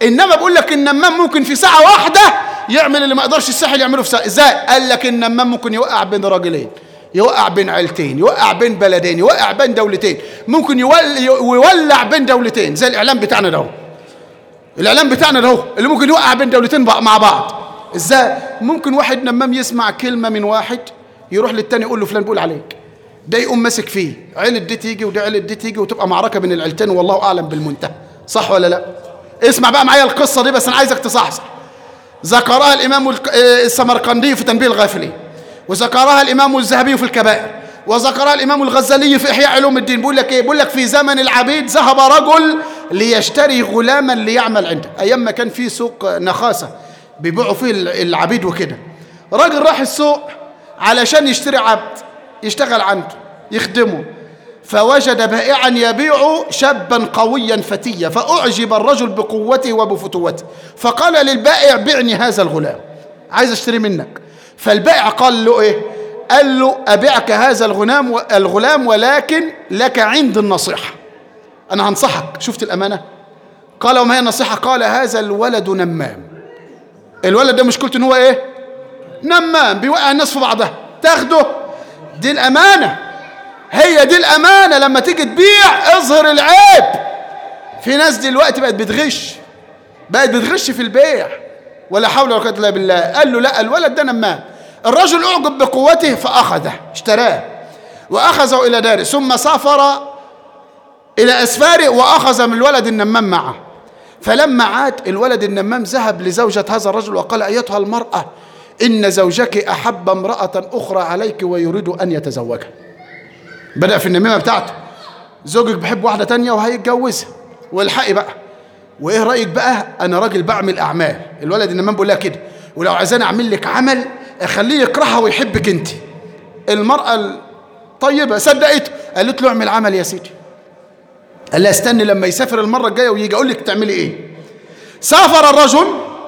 انما بقول لك النمام ممكن في ساعه واحده يعمل اللي ما يقدرش الساحل يعمله في ساعه ازاي قال لك النمام ممكن يوقع بين راجلين يوقع بين عيلتين يوقع بين بلدين يوقع بين دولتين ممكن يول يولع بين دولتين زي الاعلام بتاعنا ده الاعلام بتاعنا ده اللي ممكن يوقع بين دولتين مع بعض ازاي ممكن واحد نمام يسمع كلمه من واحد يروح للتاني يقول له فلان بيقول عليك ده يقوم ماسك فيه عيلة دي تيجي وده عيلة دي تيجي وتبقى معركة بين العيلتين والله أعلم بالمنتهى صح ولا لا اسمع بقى معايا القصة دي بس أنا عايزك تصحصح ذكرها الإمام السمرقندي في تنبيه الغافلين وذكرها الإمام الذهبي في الكبائر وذكرها الإمام الغزالي في إحياء علوم الدين بيقول لك إيه بيقول لك في زمن العبيد ذهب رجل ليشتري غلاما ليعمل عنده أيام ما كان في سوق نخاسة بيبيعوا فيه العبيد وكده راجل راح السوق علشان يشتري عبد يشتغل عنده يخدمه فوجد بائعا يبيع شابا قويا فتيا فأعجب الرجل بقوته وبفتوته فقال للبائع بعني هذا الغلام عايز اشتري منك فالبائع قال له ايه قال له أبيعك هذا الغلام الغلام ولكن لك عند النصيحة أنا هنصحك شفت الأمانة قال وما هي النصيحة قال هذا الولد نمام الولد ده مشكلته ان هو ايه نمام بيوقع الناس في بعضها تاخده دي الأمانة هي دي الأمانة لما تيجي تبيع اظهر العيب في ناس دلوقتي بقت بتغش بقت بتغش في البيع ولا حول ولا قوة إلا بالله قال له لا الولد ده نمام الرجل أعجب بقوته فأخذه اشتراه وأخذه إلى داره ثم سافر إلى أسفاره وأخذ من الولد النمام معه فلما عاد الولد النمام ذهب لزوجة هذا الرجل وقال أيتها المرأة إن زوجك أحب امرأة أخرى عليك ويريد أن يتزوجها بدأ في النميمة بتاعته زوجك بحب واحدة تانية وهيتجوزها والحقي بقى وإيه رأيك بقى أنا راجل بعمل أعمال الولد النمام بيقول لها كده ولو عايزاني أعمل لك عمل أخليه يكرهها ويحبك أنت المرأة الطيبة صدقته قالت له اعمل عمل يا سيدي قال لها استني لما يسافر المرة الجاية ويجي أقول لك تعملي إيه سافر الرجل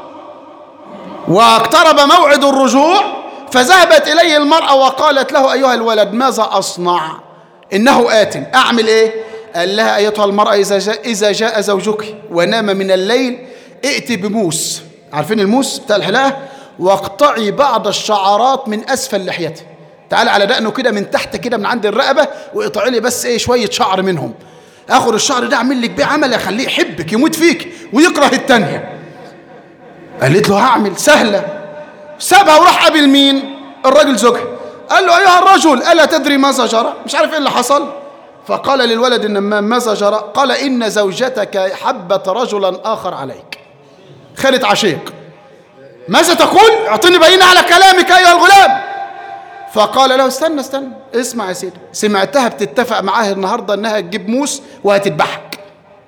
واقترب موعد الرجوع فذهبت إليه المرأة وقالت له أيها الولد ماذا أصنع إنه آت أعمل إيه قال لها أيتها المرأة إذا جاء, إذا جاء زوجك ونام من الليل ائتي بموس عارفين الموس بتاع الحلاقة واقطعي بعض الشعرات من أسفل لحيته تعال على دقنه كده من تحت كده من عند الرقبة واقطعي لي بس إيه شوية شعر منهم اخد الشعر ده اعمل لك بيه عمل اخليه يحبك يموت فيك ويكره التانية قالت له هعمل سهلة سابها وراح قابل مين الراجل زوجها قال له ايها الرجل الا تدري ماذا جرى مش عارف ايه اللي حصل فقال للولد النمام ماذا جرى قال ان زوجتك حبت رجلا اخر عليك خالد عشيق ماذا تقول اعطيني بينة على كلامك ايها الغلام فقال له استنى استنى اسمع يا سيدي سمعتها بتتفق معاه النهارده انها تجيب موس وهتذبحك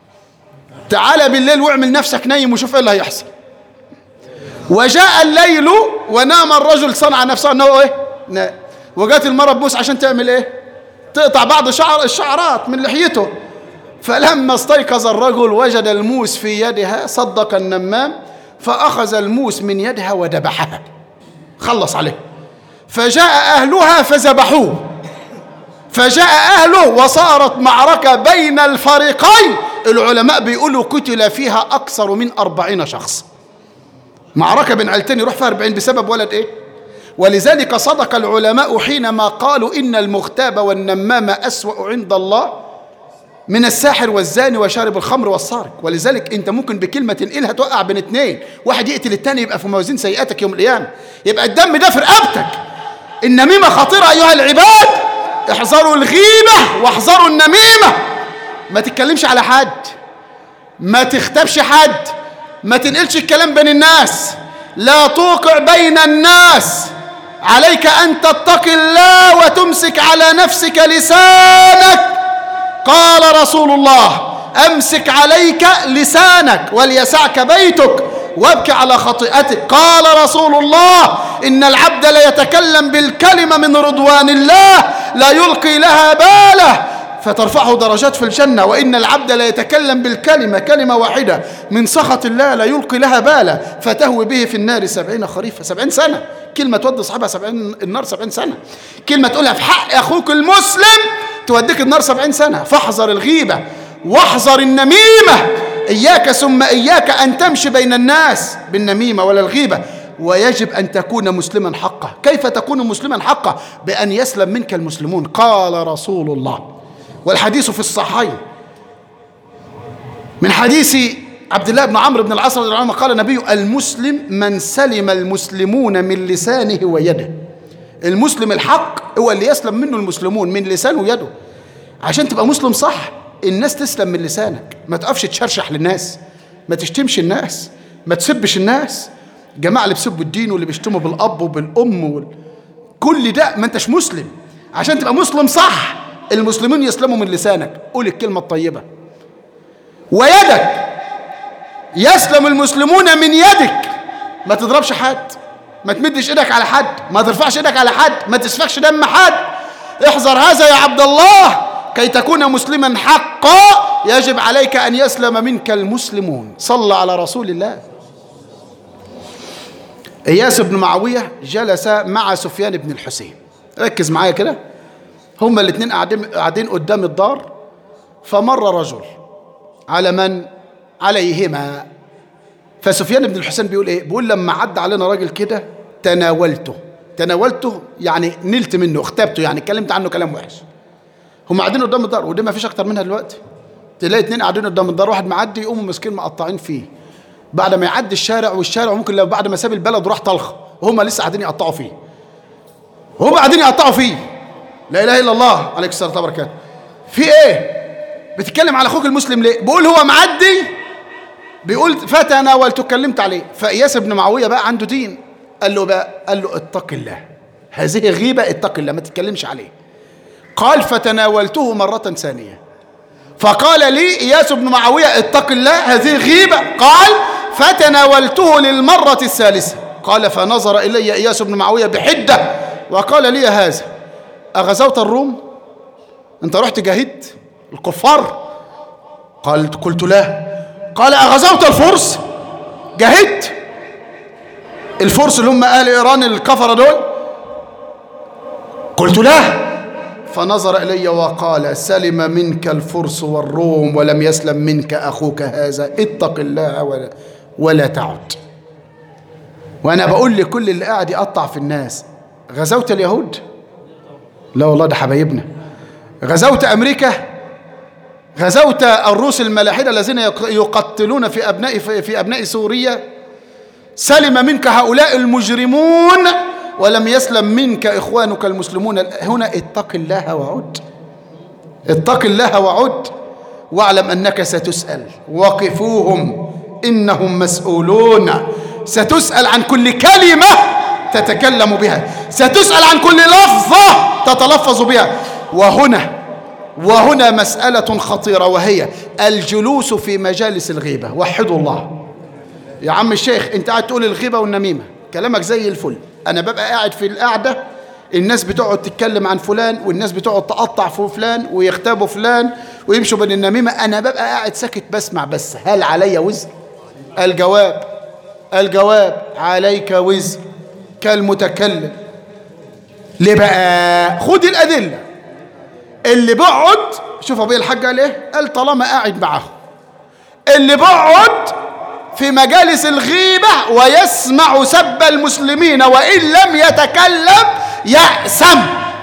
تعالى بالليل واعمل نفسك نايم وشوف ايه اللي هيحصل وجاء الليل ونام الرجل صنع نفسه انه ايه نام وجات المرأة بموس عشان تعمل ايه تقطع بعض شعر الشعرات من لحيته فلما استيقظ الرجل وجد الموس في يدها صدق النمام فأخذ الموس من يدها وذبحها خلص عليه فجاء أهلها فذبحوه فجاء أهله وصارت معركة بين الفريقين العلماء بيقولوا قتل فيها أكثر من أربعين شخص معركة بين عيلتين يروح فيها أربعين بسبب ولد إيه ولذلك صدق العلماء حينما قالوا إن المغتاب والنمام أسوأ عند الله من الساحر والزاني وشارب الخمر والسارق ولذلك انت ممكن بكلمة تنقلها توقع بين اتنين واحد يقتل التاني يبقى في موازين سيئاتك يوم القيامة يبقى الدم ده في رقبتك النميمة خطيرة أيها العباد احذروا الغيبة واحذروا النميمة ما تتكلمش على حد ما تختبش حد ما تنقلش الكلام بين الناس لا توقع بين الناس عليك أن تتقي الله وتمسك على نفسك لسانك قال رسول الله أمسك عليك لسانك وليسعك بيتك وابكي على خطيئتك قال رسول الله إن العبد لا يتكلم بالكلمة من رضوان الله لا يلقي لها باله فترفعه درجات في الجنة وإن العبد لا يتكلم بالكلمة كلمة واحدة من سخط الله لا يلقي لها باله فتهوي به في النار سبعين خريفا سبعين سنة كلمة تودي صاحبها سبعين النار سبعين سنة كلمة تقولها في حق أخوك المسلم توديك النار سبعين سنة فاحذر الغيبة واحذر النميمة إياك ثم إياك أن تمشي بين الناس بالنميمة ولا الغيبة ويجب أن تكون مسلما حقا كيف تكون مسلما حقا بأن يسلم منك المسلمون قال رسول الله والحديث في الصحيحين من حديث عبد الله بن عمرو بن العاص رضي الله عنه قال النبي المسلم من سلم المسلمون من لسانه ويده المسلم الحق هو اللي يسلم منه المسلمون من لسانه ويده عشان تبقى مسلم صح الناس تسلم من لسانك ما تقفش تشرشح للناس ما تشتمش الناس ما تسبش الناس جماعة اللي بيسبوا الدين واللي بيشتموا بالأب وبالأم وال... كل ده ما انتش مسلم عشان تبقى مسلم صح المسلمين يسلموا من لسانك قول الكلمة الطيبة ويدك يسلم المسلمون من يدك ما تضربش حد ما تمدش ايدك على حد ما ترفعش ايدك على حد ما تسفكش دم حد احذر هذا يا عبد الله كي تكون مسلما حقا يجب عليك ان يسلم منك المسلمون صلى على رسول الله اياس بن معاويه جلس مع سفيان بن الحسين ركز معايا كده هما الاثنين قاعدين قاعدين قدام الدار فمر رجل على من عليهما فسفيان بن الحسين بيقول ايه بيقول لما عدى علينا راجل كده تناولته تناولته يعني نلت منه اختبته يعني اتكلمت عنه كلام وحش هم قاعدين قدام الدار ودي ما فيش اكتر منها دلوقتي تلاقي اتنين قاعدين قدام الدار واحد معدي يقوموا مسكين مقطعين فيه بعد ما يعدي الشارع والشارع ممكن لو بعد ما ساب البلد وراح طلخه وهم لسه قاعدين يقطعوا فيه وهم قاعدين يقطعوا فيه لا اله الا الله عليك الصلاه والبركاته في ايه بتتكلم على اخوك المسلم ليه بيقول هو معدي بيقول فتناولته اتكلمت عليه فاياس بن معاويه بقى عنده دين قال له بقى قال له اتق الله هذه غيبه اتق الله ما تتكلمش عليه قال فتناولته مره ثانيه فقال لي اياس بن معاويه اتق الله هذه غيبه قال فتناولته للمره الثالثه قال فنظر الي اياس بن معاويه بحده وقال لي هذا اغزوت الروم انت رحت جاهدت الكفار قال قلت لا قال أغزوت الفرس جاهدت الفرس اللي هم آل إيران الكفرة دول قلت لا فنظر إلي وقال سلم منك الفرس والروم ولم يسلم منك أخوك هذا اتق الله ولا, ولا تعد وأنا بقول لكل اللي قاعد يقطع في الناس غزوت اليهود لا والله ده حبايبنا غزوت أمريكا غزوت الروس الملاحدة الذين يقتلون في أبناء في أبناء سوريا سلم منك هؤلاء المجرمون ولم يسلم منك إخوانك المسلمون هنا اتق الله وعد اتق الله وعد واعلم أنك ستسأل وقفوهم إنهم مسؤولون ستسأل عن كل كلمة تتكلم بها ستسأل عن كل لفظة تتلفظ بها وهنا وهنا مسألة خطيرة وهي الجلوس في مجالس الغيبة وحدوا الله يا عم الشيخ انت قاعد تقول الغيبة والنميمة كلامك زي الفل انا ببقى قاعد في القعدة الناس بتقعد تتكلم عن فلان والناس بتقعد تقطع في فلان ويغتابوا فلان ويمشوا بين النميمة انا ببقى قاعد ساكت بسمع بس هل علي وزر الجواب الجواب عليك وزر كالمتكلم ليه بقى خد الأدلة اللي بقعد شوف ابويا الحاج قال ايه قال طالما قاعد معاه اللي بقعد في مجالس الغيبة ويسمع سب المسلمين وإن لم يتكلم يأسم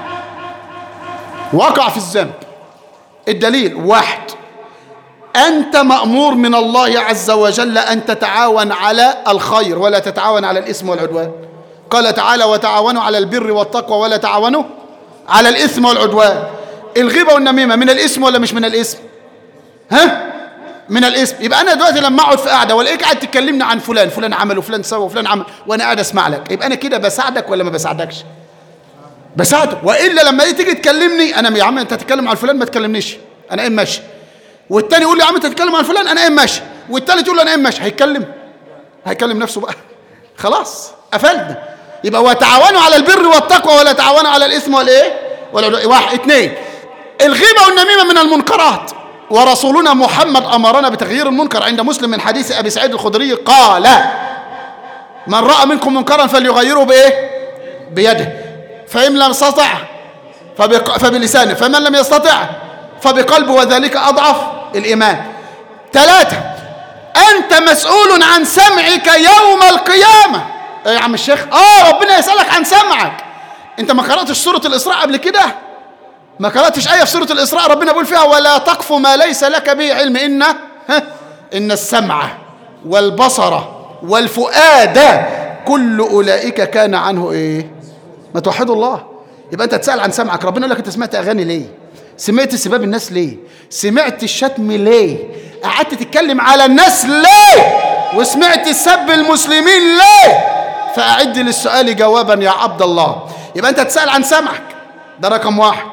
وقع في الذنب الدليل واحد أنت مأمور من الله عز وجل أن تتعاون على الخير ولا تتعاون على الإثم والعدوان قال تعالى وتعاونوا على البر والتقوى ولا تعاونوا على الإثم والعدوان الغيبة والنميمة من الاسم ولا مش من الاسم ها من الاسم يبقى انا دلوقتي لما اقعد في قاعده والاقيك قاعد تكلمني عن فلان فلان عمل وفلان سوى وفلان عمل وانا قاعد اسمع لك يبقى انا كده بساعدك ولا ما بساعدكش بساعدك والا لما تيجي تكلمني انا يا عم انت تتكلم عن فلان ما تكلمنيش انا ايه ماشي والتاني يقول لي يا عم انت تتكلم عن فلان انا ايه ماشي والتالت يقول له انا ايه ماشي هيتكلم هيكلم نفسه بقى خلاص قفلنا يبقى وتعاونوا على البر والتقوى ولا تعاونوا على الاثم والايه ولا واحد اثنين الغيبة والنميمة من المنكرات ورسولنا محمد أمرنا بتغيير المنكر عند مسلم من حديث أبي سعيد الخدري قال من رأى منكم منكرا فليغيره بإيه بيده فإن لم يستطع فبق... فبلسانه فمن لم يستطع فبقلبه وذلك أضعف الإيمان ثلاثة انت مسؤول عن سمعك يوم القيامه إيه يا عم الشيخ اه ربنا يسالك عن سمعك انت ما قراتش سوره الاسراء قبل كده ما قراتش ايه في سوره الاسراء ربنا بيقول فيها ولا تقف ما ليس لك به علم ان ها ان السمع والبصر والفؤاد كل اولئك كان عنه ايه ما توحدوا الله يبقى انت تسال عن سمعك ربنا يقول لك انت سمعت اغاني ليه سمعت سباب الناس ليه سمعت الشتم ليه قعدت تتكلم على الناس ليه وسمعت سب المسلمين ليه فأعد للسؤال جوابا يا عبد الله يبقى أنت تسأل عن سمعك ده رقم واحد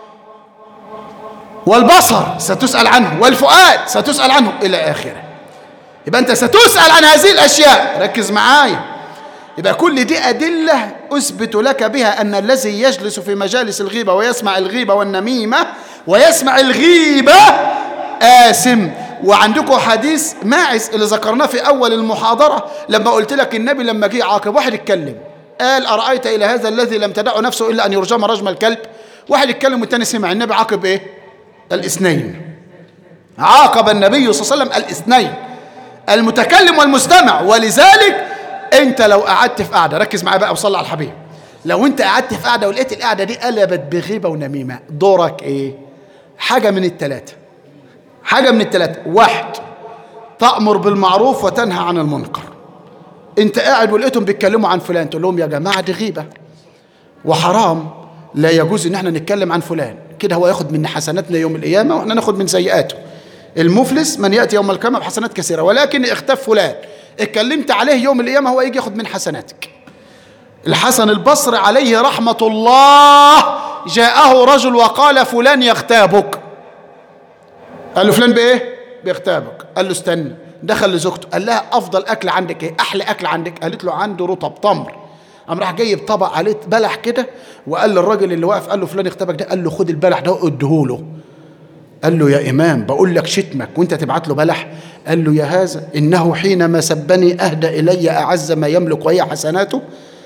والبصر ستسأل عنه والفؤاد ستسأل عنه إلى آخره يبقى أنت ستسأل عن هذه الأشياء ركز معايا يبقى كل دي أدلة أثبت لك بها أن الذي يجلس في مجالس الغيبة ويسمع الغيبة والنميمة ويسمع الغيبة آثم وعندكم حديث ماعز اللي ذكرناه في أول المحاضرة لما قلت لك النبي لما جه عاقب واحد اتكلم قال أرأيت إلى هذا الذي لم تدعه نفسه إلا أن يرجم رجم الكلب واحد اتكلم والتاني سمع النبي عاقب إيه الاثنين عاقب النبي صلى الله عليه وسلم الاثنين المتكلم والمستمع ولذلك انت لو قعدت في قعده ركز معايا بقى وصلي على الحبيب لو انت قعدت في قعده ولقيت القعده دي قلبت بغيبه ونميمه دورك ايه حاجه من الثلاثه حاجه من الثلاثه واحد تامر بالمعروف وتنهى عن المنكر انت قاعد ولقيتهم بيتكلموا عن فلان تقول لهم يا جماعه دي غيبه وحرام لا يجوز ان احنا نتكلم عن فلان كده هو ياخد من حسناتنا يوم القيامه واحنا ناخد من سيئاته المفلس من ياتي يوم القيامه بحسنات كثيره ولكن اختف فلان اتكلمت عليه يوم القيامه هو يجي ياخد من حسناتك الحسن البصري عليه رحمه الله جاءه رجل وقال فلان يغتابك قال له فلان بايه بيغتابك قال له استنى دخل لزوجته قال لها افضل اكل عندك ايه احلى اكل عندك قالت له عنده رطب تمر قام راح جايب طبق عليه بلح كده وقال للراجل اللي واقف قال له فلان اغتابك ده قال له خد البلح ده واديهوله قال له يا إمام بقول لك شتمك وانت تبعت له بلح قال له يا هذا إنه حينما سبني أهدى إلي أعز ما يملك وهي حسناته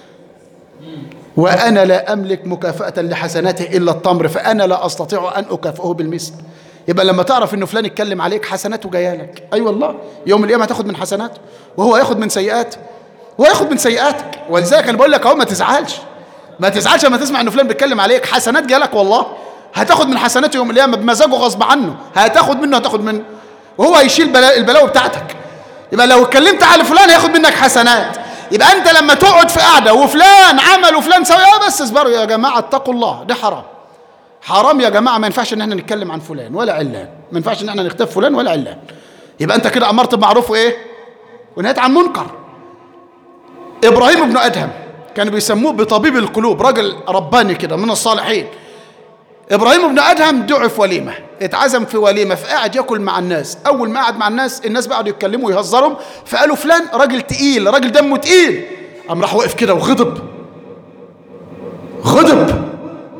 وأنا لا أملك مكافأة لحسناته إلا التمر فأنا لا أستطيع أن أكافئه بالمثل يبقى لما تعرف إنه فلان يتكلم عليك حسناته جاية لك أي أيوة والله يوم القيامة هتاخد من حسناته وهو ياخد من سيئاته هو ياخد من سيئاتك ولذلك أنا بقول لك أهو ما تزعلش ما تزعلش لما تسمع إنه فلان بيتكلم عليك حسنات جالك والله هتاخد من حسناته يوم القيامه بمزاجه غصب عنه هتاخد منه هتاخد منه وهو هيشيل بلا البلاوي بتاعتك يبقى لو اتكلمت على فلان هياخد منك حسنات يبقى انت لما تقعد في قعده وفلان عمل وفلان سوى اه بس اصبروا يا جماعه اتقوا الله ده حرام حرام يا جماعه ما ينفعش ان احنا نتكلم عن فلان ولا علان ما ينفعش ان احنا نختف فلان ولا علان يبقى انت كده امرت بمعروف وايه ونهيت عن منكر ابراهيم ابن ادهم كانوا بيسموه بطبيب القلوب راجل رباني كده من الصالحين ابراهيم بن ادهم دعي في وليمه اتعزم في وليمه فقعد ياكل مع الناس اول ما قعد مع الناس الناس بقعدوا يتكلموا ويهزرهم فقالوا فلان راجل تقيل راجل دمه تقيل قام راح وقف كده وغضب غضب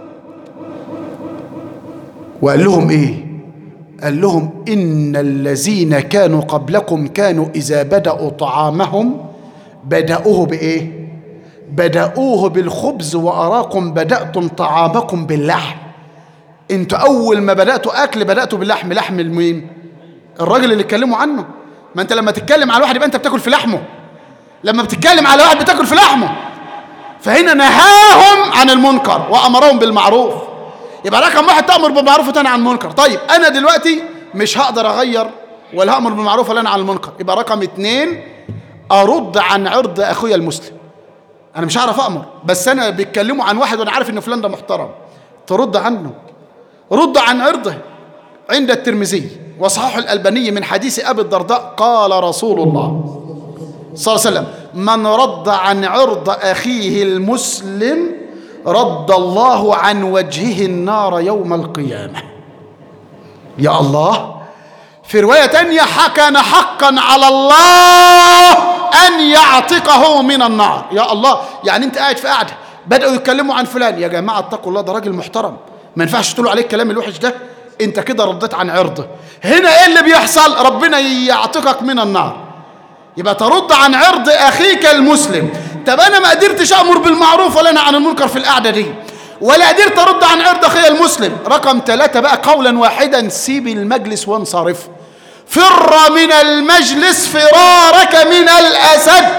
وقال لهم ايه قال لهم ان الذين كانوا قبلكم كانوا اذا بداوا طعامهم بداوه بايه بداوه بالخبز واراكم بداتم طعامكم باللحم انتوا اول ما بداتوا اكل بداتوا باللحم لحم المين الراجل اللي اتكلموا عنه ما انت لما تتكلم على واحد يبقى انت بتاكل في لحمه لما بتتكلم على واحد بتاكل في لحمه فهنا نهاهم عن المنكر وامرهم بالمعروف يبقى رقم واحد تامر بالمعروف وتنهى عن المنكر طيب انا دلوقتي مش هقدر اغير ولا هامر بالمعروف ولا انهى عن المنكر يبقى رقم اتنين ارد عن عرض اخويا المسلم انا مش هعرف امر بس انا بيتكلموا عن واحد وانا عارف ان فلان ده محترم ترد عنه رد عن عرضه عند الترمذي وصحاح الألباني من حديث أبي الدرداء قال رسول الله صلى الله عليه وسلم من رد عن عرض أخيه المسلم رد الله عن وجهه النار يوم القيامة يا الله في رواية تانية كان حقا على الله أن يعتقه من النار يا الله يعني أنت قاعد في قاعدة بدأوا يتكلموا عن فلان يا جماعة اتقوا الله ده راجل محترم ما ينفعش تقولوا عليه الكلام الوحش ده انت كده رديت عن عرضه هنا ايه اللي بيحصل ربنا يعتقك من النار يبقى ترد عن عرض اخيك المسلم طب انا ما قدرتش امر بالمعروف ولا انا عن المنكر في القعده دي ولا قدرت ارد عن عرض اخي المسلم رقم ثلاثة بقى قولا واحدا سيب المجلس وانصرف فر من المجلس فرارك من الأسد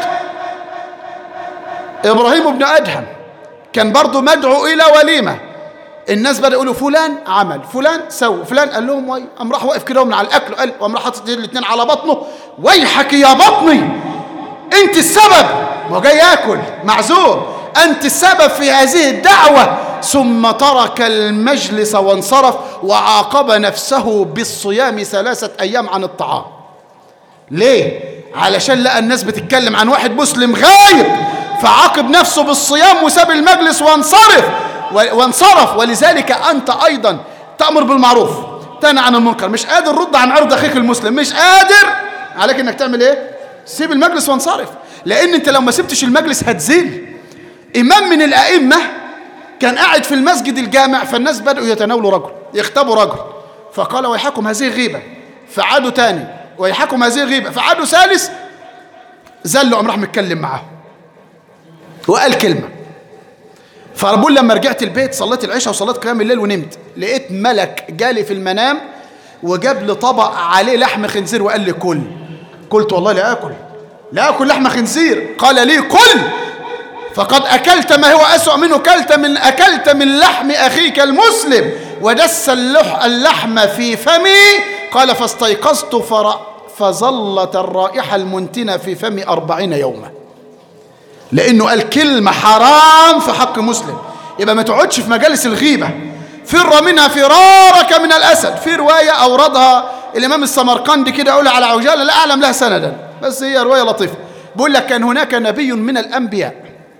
إبراهيم بن أدهم كان برضو مدعو إلى وليمة الناس بدأوا يقولوا فلان عمل فلان سوى فلان قال لهم وي قام راح واقف كده من على الأكل قال قام راح حاطط الاثنين على بطنه ويحك يا بطني أنت السبب ما هو جاي ياكل معذور أنت السبب في هذه الدعوة ثم ترك المجلس وانصرف وعاقب نفسه بالصيام ثلاثة أيام عن الطعام ليه؟ علشان لقى الناس بتتكلم عن واحد مسلم غايب فعاقب نفسه بالصيام وساب المجلس وانصرف وانصرف ولذلك أنت أيضا تأمر بالمعروف تنهى عن المنكر مش قادر رد عن عرض أخيك المسلم مش قادر عليك إنك تعمل إيه؟ سيب المجلس وانصرف لأن أنت لو ما سبتش المجلس هتزل إمام من الأئمة كان قاعد في المسجد الجامع فالناس بدأوا يتناولوا رجل يختبوا رجل فقال ويحكم هذه غيبة فعادوا تاني ويحكم هذه غيبة فعادوا ثالث زلوا قام راح متكلم معاه وقال كلمة فبقول لما رجعت البيت صليت العشاء وصليت قيام الليل ونمت لقيت ملك جالي في المنام وجاب لي طبق عليه لحم خنزير وقال لي كل قلت والله لا اكل لا اكل لحم خنزير قال لي كل فقد أكلت ما هو أسوأ منه كلت من أكلت من لحم أخيك المسلم ودس اللح اللحم في فمي قال فاستيقظت فر... فظلت الرائحة المنتنة في فمي أربعين يوما لأنه قال كلمة حرام في حق مسلم يبقى ما تقعدش في مجالس الغيبة فر منها فرارك من الأسد في رواية أوردها الإمام السمرقندي كده أقول على عجالة لا أعلم لها سندا بس هي رواية لطيفة بيقول لك كان هناك نبي من الأنبياء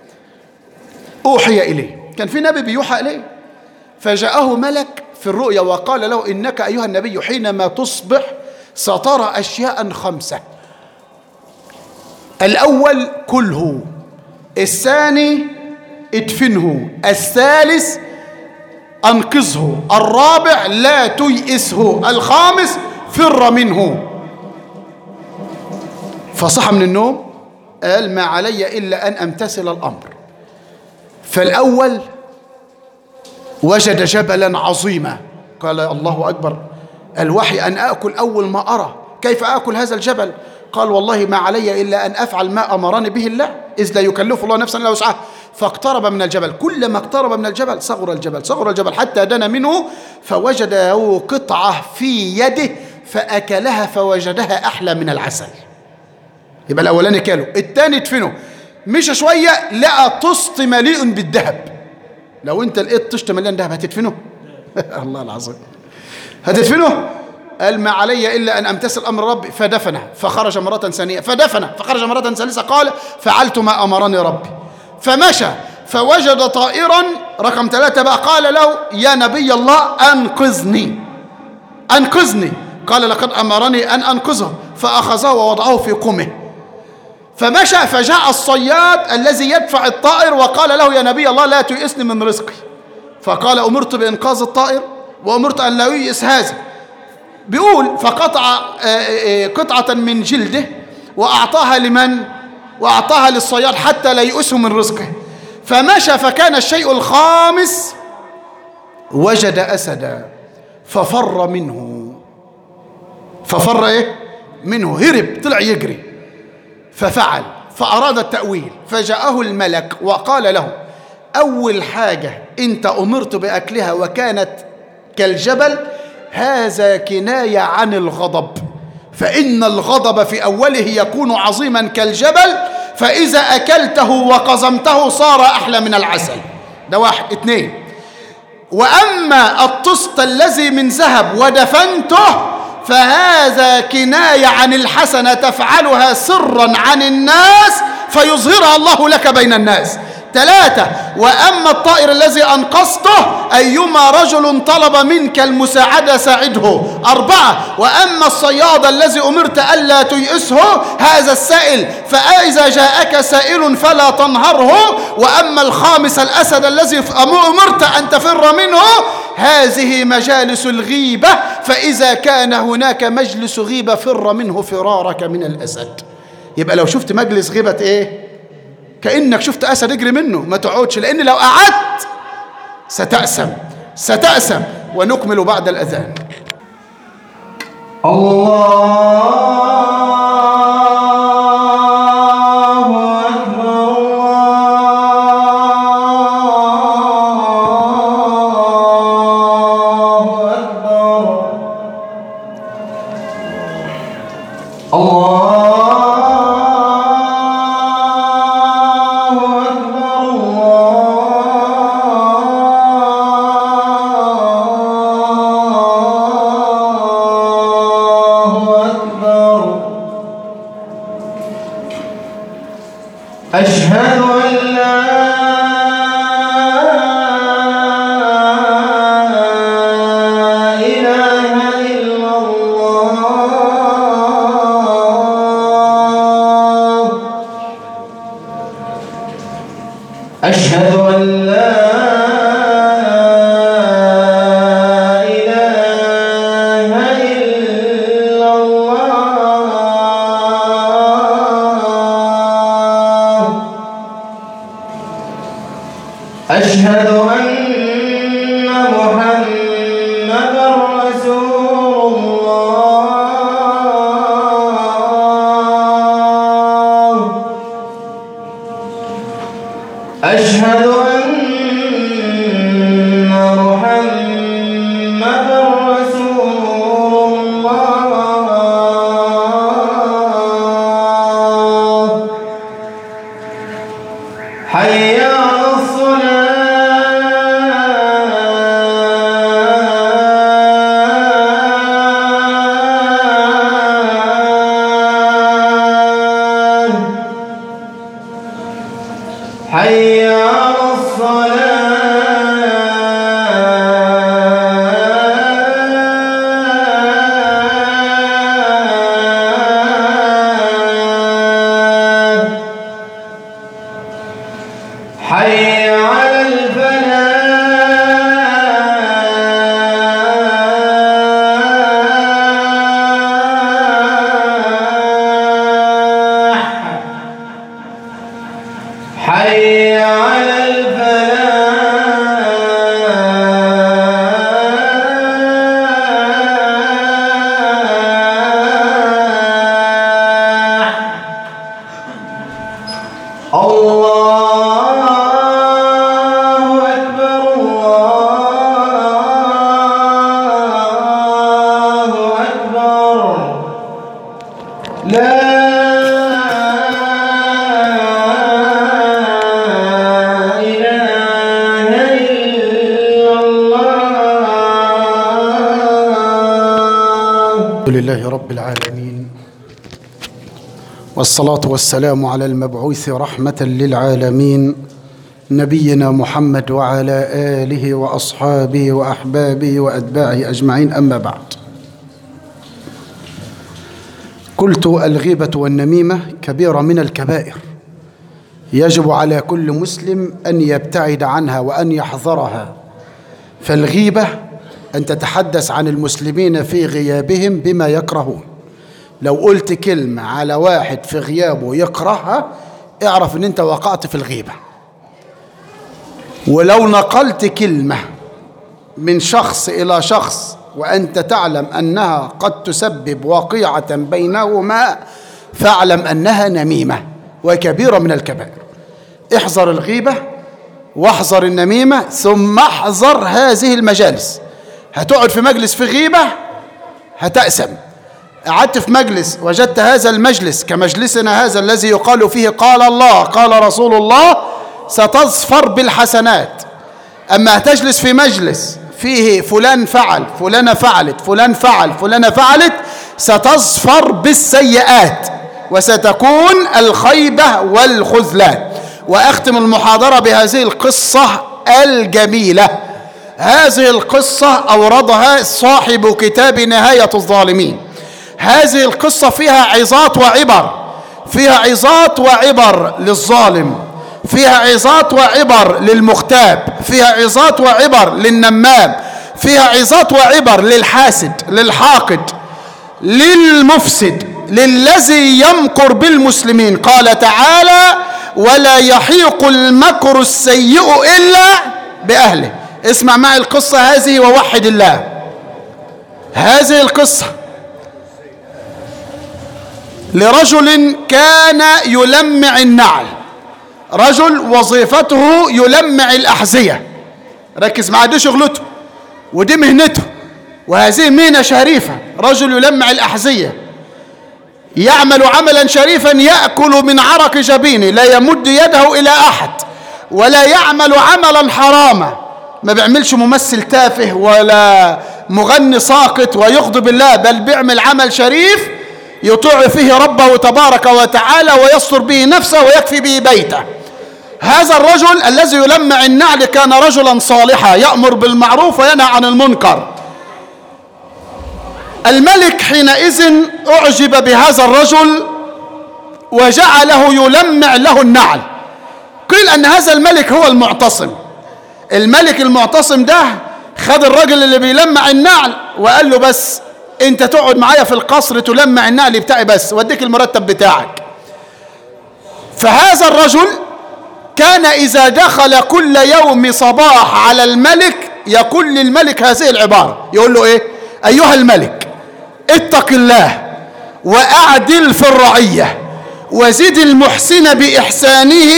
أوحي إليه كان في نبي بيوحى إليه فجاءه ملك في الرؤيا وقال له إنك أيها النبي حينما تصبح سترى أشياء خمسة الأول كله الثاني ادفنه الثالث أنقذه الرابع لا تيئسه الخامس فر منه فصح من النوم قال ما علي إلا أن أمتثل الأمر فالأول وجد جبلا عظيما قال الله أكبر الوحي أن آكل أول ما أرى كيف آكل هذا الجبل قال والله ما علي إلا أن أفعل ما أمرني به الله إذ لا يكلف الله نفسا إلا وسعها فاقترب من الجبل كلما اقترب من الجبل صغر الجبل صغر الجبل حتى دنا منه فوجده قطعة في يده فأكلها فوجدها أحلى من العسل يبقى الأولاني كاله الثاني ادفنه مشى شوية لقى طست مليء بالذهب لو انت لقيت طشت مليان ذهب هتدفنه الله العظيم هتدفنه قال ما علي إلا أن أمتثل أمر ربي فدفنه فخرج مرة ثانية فدفنه فخرج مرة ثالثة قال فعلت ما أمرني ربي فمشى فوجد طائرا رقم ثلاثة بقى قال له يا نبي الله أنقذني أنقذني قال لقد أمرني أن أنقذه فأخذه ووضعه في قمه فمشى فجاء الصياد الذي يدفع الطائر وقال له يا نبي الله لا تيئسني من رزقي فقال أمرت بإنقاذ الطائر وأمرت أن لا ييئس هذا بيقول فقطع قطعة من جلده وأعطاها لمن؟ وأعطاها للصياد حتى لا يؤسه من رزقه فمشى فكان الشيء الخامس وجد أسدا ففر منه ففر إيه؟ منه هرب طلع يجري ففعل فأراد التأويل فجاءه الملك وقال له أول حاجة أنت أمرت بأكلها وكانت كالجبل هذا كناية عن الغضب فإن الغضب في أوله يكون عظيما كالجبل فإذا أكلته وقزمته صار أحلى من العسل ده واحد اثنين وأما الطست الذي من ذهب ودفنته فهذا كناية عن الحسنة تفعلها سرا عن الناس فيظهرها الله لك بين الناس ثلاثة وأما الطائر الذي أنقذته أيما رجل طلب منك المساعدة ساعده أربعة وأما الصياد الذي أمرت ألا تيئسه هذا السائل فإذا جاءك سائل فلا تنهره وأما الخامس الأسد الذي أمرت أن تفر منه هذه مجالس الغيبة فإذا كان هناك مجلس غيبة فر منه فرارك من الأسد يبقى لو شفت مجلس غيبة إيه كأنك شفت أسد اجري منه ما تقعدش لأن لو قعدت ستأسم ستأسم ونكمل بعد الأذان الله أكبر الله أكبر الله أكبر الله أكبر أشهد أن لا إله إلا الله أشهد أن لا إله إلا الله أشهد أن محمدا رسول الله أشهد أن محمدا رسول الله حي على الصلاة حي على الصلاة حي على الفلاح حي على الفلاح الله أكبر الله أكبر لا إله إلا الله الحمد لله رب العالمين والصلاة والسلام على المبعوث رحمة للعالمين نبينا محمد وعلى آله وأصحابه وأحبابه وأتباعه أجمعين أما بعد قلت الغيبة والنميمة كبيرة من الكبائر يجب على كل مسلم أن يبتعد عنها وأن يحذرها فالغيبة أن تتحدث عن المسلمين في غيابهم بما يكرهون لو قلت كلمة على واحد في غيابه يكرهها اعرف ان انت وقعت في الغيبة ولو نقلت كلمة من شخص إلى شخص وأنت تعلم أنها قد تسبب وقيعة بينهما فاعلم أنها نميمة وكبيرة من الكبائر احذر الغيبة واحذر النميمة ثم احذر هذه المجالس هتقعد في مجلس في غيبة هتأسم قعدت في مجلس وجدت هذا المجلس كمجلسنا هذا الذي يقال فيه قال الله قال رسول الله ستظفر بالحسنات أما هتجلس في مجلس فيه فلان فعل فلانة فعلت فلان فعل فلانة فعلت ستظفر بالسيئات وستكون الخيبة والخذلان وأختم المحاضرة بهذه القصة الجميلة هذه القصة أوردها صاحب كتاب نهاية الظالمين هذه القصة فيها عظات وعبر فيها عظات وعبر للظالم فيها عظات وعبر للمغتاب فيها عظات وعبر للنمام فيها عظات وعبر للحاسد للحاقد للمفسد للذي يمكر بالمسلمين قال تعالى ولا يحيق المكر السيء إلا بأهله اسمع معي القصة هذه ووحد الله هذه القصة لرجل كان يلمع النعل رجل وظيفته يلمع الأحذية ركز معاه دي شغلته ودي مهنته وهذه مهنة شريفة رجل يلمع الأحذية يعمل عملا شريفا يأكل من عرق جبينه لا يمد يده إلى أحد ولا يعمل عملا حراما ما بيعملش ممثل تافه ولا مغني ساقط ويغضب الله بل بيعمل عمل شريف يطيع فيه ربه تبارك وتعالى ويستر به نفسه ويكفي به بيته هذا الرجل الذي يلمع النعل كان رجلا صالحا يأمر بالمعروف وينهى عن المنكر الملك حينئذ أعجب بهذا الرجل وجعله يلمع له النعل قيل أن هذا الملك هو المعتصم الملك المعتصم ده خد الراجل اللي بيلمع النعل وقال له بس انت تقعد معايا في القصر تلمع النعل بتاعي بس واديك المرتب بتاعك فهذا الرجل كان إذا دخل كل يوم صباح على الملك يقول للملك هذه العبارة يقول له إيه أيها الملك اتق الله وأعدل في الرعية وزد المحسن بإحسانه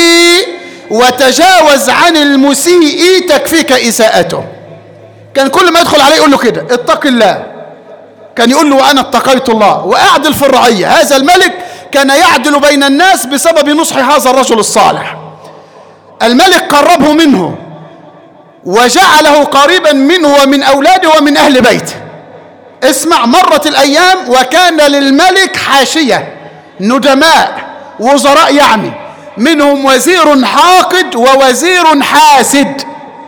وتجاوز عن المسيء تكفيك إساءته كان كل ما يدخل عليه يقول له كده اتق الله كان يقول له وأنا اتقيت الله وأعدل في الرعية هذا الملك كان يعدل بين الناس بسبب نصح هذا الرجل الصالح الملك قربه منه وجعله قريبا منه ومن أولاده ومن أهل بيته اسمع مرت الأيام وكان للملك حاشية ندماء وزراء يعني منهم وزير حاقد ووزير حاسد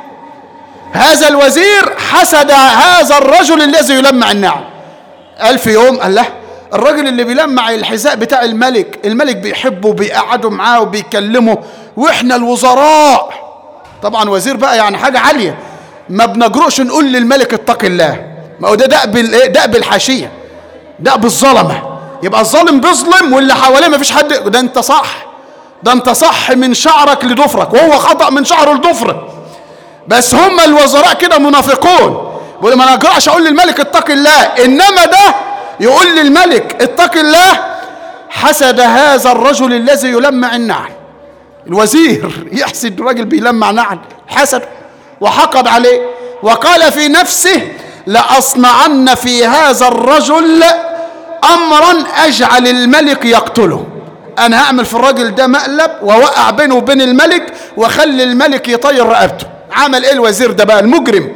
هذا الوزير حسد هذا الرجل الذي يلمع النعم قال في يوم قال له الراجل اللي بيلمع الحذاء بتاع الملك الملك بيحبه وبيقعده معاه وبيكلمه واحنا الوزراء طبعا وزير بقى يعني حاجة عالية ما بنجرؤش نقول للملك اتق الله ما هو ده دأب الايه دأب الحاشية دأب الظلمة يبقى الظالم بيظلم واللي حواليه ما فيش حد ده انت صح ده انت صح من شعرك لضفرك وهو خطأ من شعره لضفره بس هم الوزراء كده منافقون بيقول ما نجرأش اقول للملك اتق الله انما ده يقول للملك اتق الله حسد هذا الرجل الذي يلمع النعل الوزير يحسد راجل بيلمع نعل حسد وحقد عليه وقال في نفسه لأصنعن في هذا الرجل أمرا أجعل الملك يقتله أنا هعمل في الراجل ده مقلب ووقع بينه وبين الملك وخلي الملك يطير رقبته عمل ايه الوزير ده بقى المجرم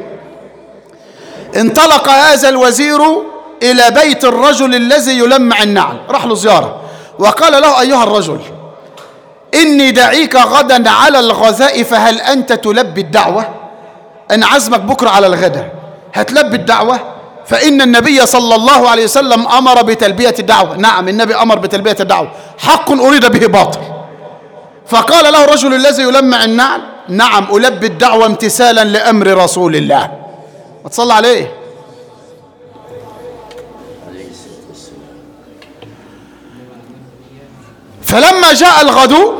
انطلق هذا الوزير إلى بيت الرجل الذي يلمع النعل راح له زيارة وقال له أيها الرجل إني دعيك غدا على الغذاء فهل أنت تلبي الدعوة أنا عزمك بكرة على الغداء هتلبي الدعوة فإن النبي صلى الله عليه وسلم أمر بتلبية الدعوة نعم النبي أمر بتلبية الدعوة حق أريد به باطل فقال له الرجل الذي يلمع النعل نعم ألبي الدعوة امتثالا لأمر رسول الله ما تصلى عليه فلما جاء الغدو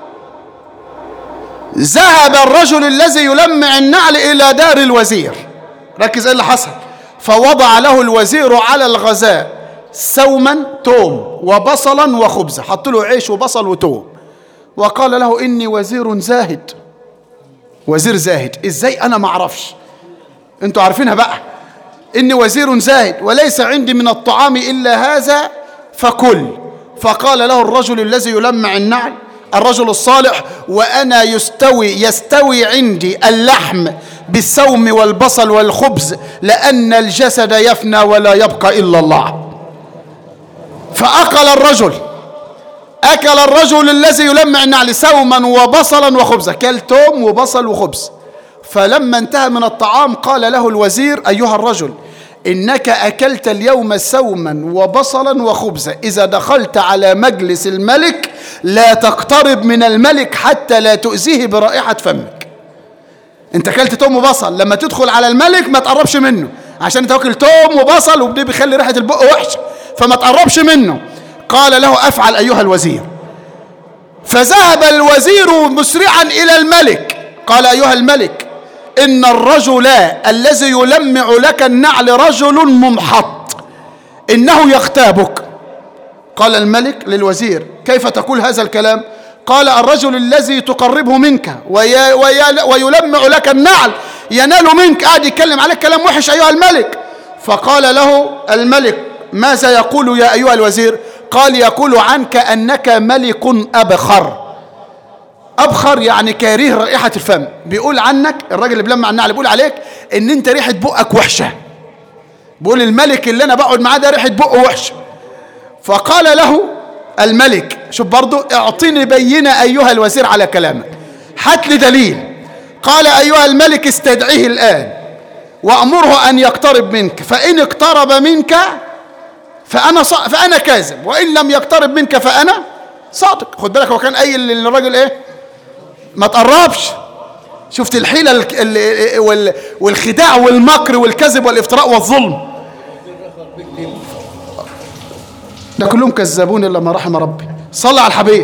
ذهب الرجل الذي يلمع النعل إلى دار الوزير ركز ايه اللي حصل فوضع له الوزير على الغزاء سوما توم وبصلا وخبزة حط له عيش وبصل وتوم وقال له إني وزير زاهد وزير زاهد ازاي انا ما اعرفش انتوا عارفينها بقى اني وزير زاهد وليس عندي من الطعام الا هذا فكل فقال له الرجل الذي يلمع النعل الرجل الصالح وانا يستوي يستوي عندي اللحم بالثوم والبصل والخبز لان الجسد يفنى ولا يبقى الا الله فاكل الرجل أكل الرجل الذي يلمع النعل سوما وبصلا وخبزا كل توم وبصل وخبز فلما انتهى من الطعام قال له الوزير أيها الرجل إنك أكلت اليوم سوما وبصلا وخبزا إذا دخلت على مجلس الملك لا تقترب من الملك حتى لا تؤذيه برائحة فمك انت اكلت توم وبصل لما تدخل على الملك ما تقربش منه عشان انت واكل توم وبصل وده بيخلي ريحة البق وحشة فما تقربش منه قال له افعل ايها الوزير فذهب الوزير مسرعا الى الملك قال ايها الملك ان الرجل الذي يلمع لك النعل رجل ممحط انه يغتابك قال الملك للوزير كيف تقول هذا الكلام قال الرجل الذي تقربه منك وي وي ويلمع لك النعل ينال منك قاعد يتكلم عليك كلام وحش أيها الملك فقال له الملك ماذا يقول يا أيها الوزير قال يقول عنك أنك ملك أبخر أبخر يعني كريه رائحة الفم بيقول عنك الراجل اللي بلمع النعل بيقول عليك ان انت ريحة بقك وحشة بيقول الملك اللي انا بقعد معاه ده ريحة بقه وحشة فقال له الملك شوف برضو اعطيني بينة ايها الوزير على كلامك هات لي دليل قال ايها الملك استدعيه الان وامره ان يقترب منك فان اقترب منك فانا ص... فانا كاذب وان لم يقترب منك فانا صادق خد بالك هو كان قايل للراجل ايه ما تقربش شفت الحيلة ال- ال- وال- والخداع والمكر والكذب والافتراء والظلم ده كلهم كذابون الا ما رحم ربي صلى على الحبيب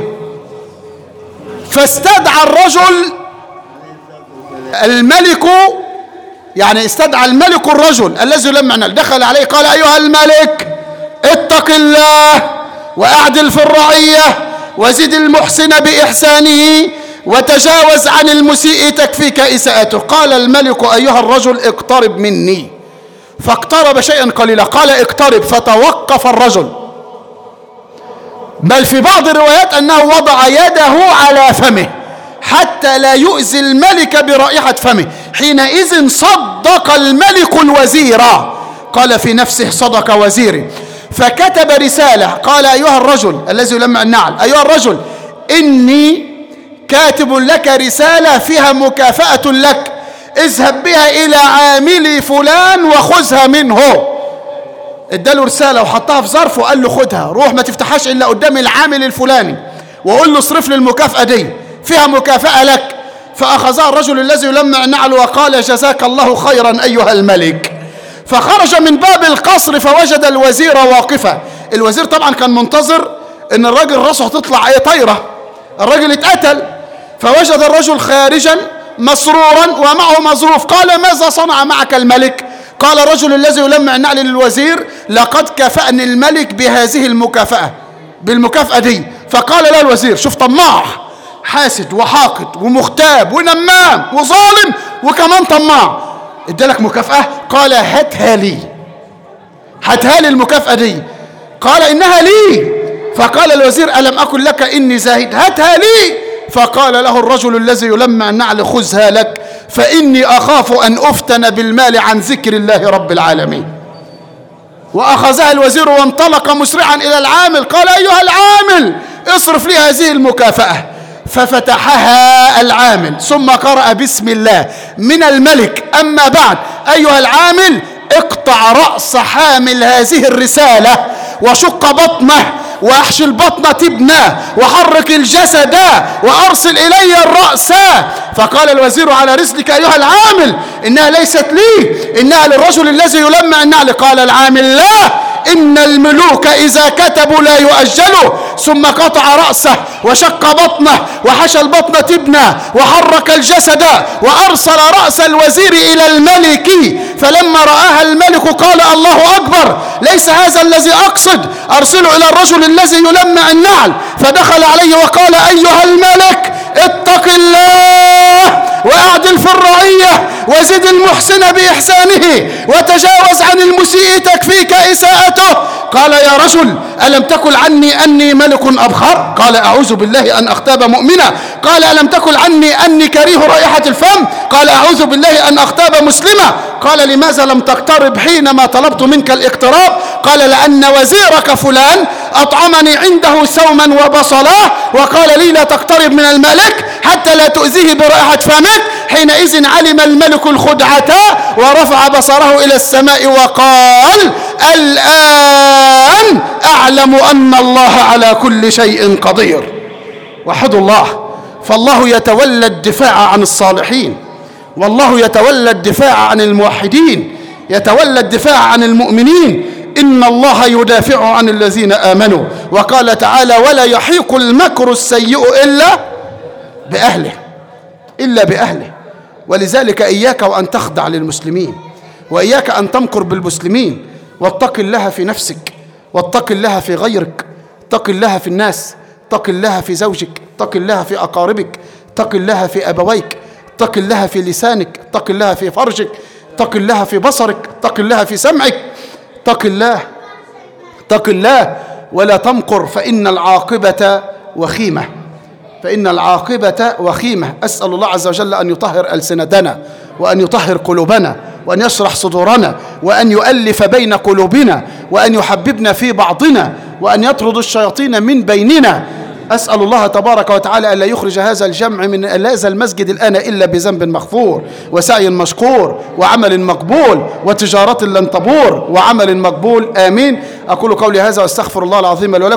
فاستدعى الرجل الملك يعني استدعى الملك الرجل الذي لم ينال دخل عليه قال ايها الملك اتق الله واعدل في الرعيه وزد المحسن باحسانه وتجاوز عن المسيء تكفيك اساءته قال الملك ايها الرجل اقترب مني فاقترب شيئا قليلا قال اقترب فتوقف الرجل بل في بعض الروايات انه وضع يده على فمه حتى لا يؤذي الملك برائحة فمه حينئذ صدق الملك الوزير قال في نفسه صدق وزيري فكتب رسالة قال أيها الرجل الذي يلمع النعل أيها الرجل إني كاتب لك رسالة فيها مكافأة لك اذهب بها إلى عاملي فلان وخذها منه اداله رساله وحطها في ظرف وقال له خدها روح ما تفتحهاش الا قدام العامل الفلاني وقول له اصرف لي المكافاه دي فيها مكافاه لك فاخذها الرجل الذي يلمع النعل وقال جزاك الله خيرا ايها الملك فخرج من باب القصر فوجد الوزير واقفا الوزير طبعا كان منتظر ان الراجل راسه هتطلع ايه طايره الراجل اتقتل فوجد الرجل خارجا مسرورا ومعه مظروف قال ماذا صنع معك الملك قال الرجل الذي يلمع النعل للوزير لقد كافأني الملك بهذه المكافأة بالمكافأة دي فقال له الوزير شوف طماع حاسد وحاقد ومغتاب ونمام وظالم وكمان طماع ادالك مكافأة قال هاتها لي هاتها لي المكافأة دي قال إنها لي فقال الوزير ألم أكن لك إني زاهد هاتها لي فقال له الرجل الذي يلمع النعل خذها لك فإني أخاف أن أفتن بالمال عن ذكر الله رب العالمين وأخذها الوزير وانطلق مسرعا إلى العامل قال أيها العامل اصرف لي هذه المكافأة ففتحها العامل ثم قرأ بسم الله من الملك أما بعد أيها العامل اقطع رأس حامل هذه الرسالة وشق بطنه واحشي البطن تبنى وحرك الجسد وارسل الي الراس فقال الوزير على رسلك ايها العامل انها ليست لي انها للرجل الذي يلمع النعل قال العامل لا ان الملوك اذا كتبوا لا يؤجلوا ثم قطع راسه وشق بطنه وحشى البطن تبنى وحرك الجسد وارسل راس الوزير الى الملك فلما راها الملك قال الله اكبر ليس هذا الذي اقصد ارسله الى الرجل الذي يلمع النعل فدخل عليه وقال ايها الملك اتق الله واعدل في الرعيه وزد المحسن باحسانه وتجاوز عن المسيء تكفيك اساءته قال يا رجل الم تقل عني اني ملك ابخر قال اعوذ بالله ان اغتاب مؤمنا قال الم تقل عني اني كريه رائحه الفم قال اعوذ بالله ان اغتاب مسلمه قال لماذا لم تقترب حينما طلبت منك الاقتراب قال لان وزيرك فلان اطعمني عنده سوما وبصلا وقال لي لا تقترب من الملك حتى لا تؤذيه برائحه فمك حينئذ علم الملك الخدعه ورفع بصره الى السماء وقال الان اعلم ان الله على كل شيء قدير وحدوا الله فالله يتولى الدفاع عن الصالحين والله يتولى الدفاع عن الموحدين يتولى الدفاع عن المؤمنين إن الله يدافع عن الذين آمنوا وقال تعالى ولا يحيق المكر السيء إلا بأهله إلا بأهله ولذلك إياك وأن تخضع للمسلمين وإياك أن تمكر بالمسلمين واتق الله في نفسك واتق الله في غيرك اتق الله في الناس اتق الله في زوجك اتق الله في أقاربك اتق الله في أبويك اتق الله في لسانك اتق الله في فرجك اتق الله في بصرك اتق الله في سمعك اتق الله اتق الله ولا تمقر فإن العاقبة وخيمة فإن العاقبة وخيمة أسأل الله عز وجل أن يطهر ألسنتنا وأن يطهر قلوبنا وأن يشرح صدورنا وأن يؤلف بين قلوبنا وأن يحببنا في بعضنا وأن يطرد الشياطين من بيننا أسأل الله تبارك وتعالى ألا يخرج هذا الجمع من هذا المسجد الآن إلا بذنب مغفور وسعي مشكور وعمل مقبول وتجارة لن تبور وعمل مقبول آمين أقول قولي هذا وأستغفر الله العظيم لي ولكم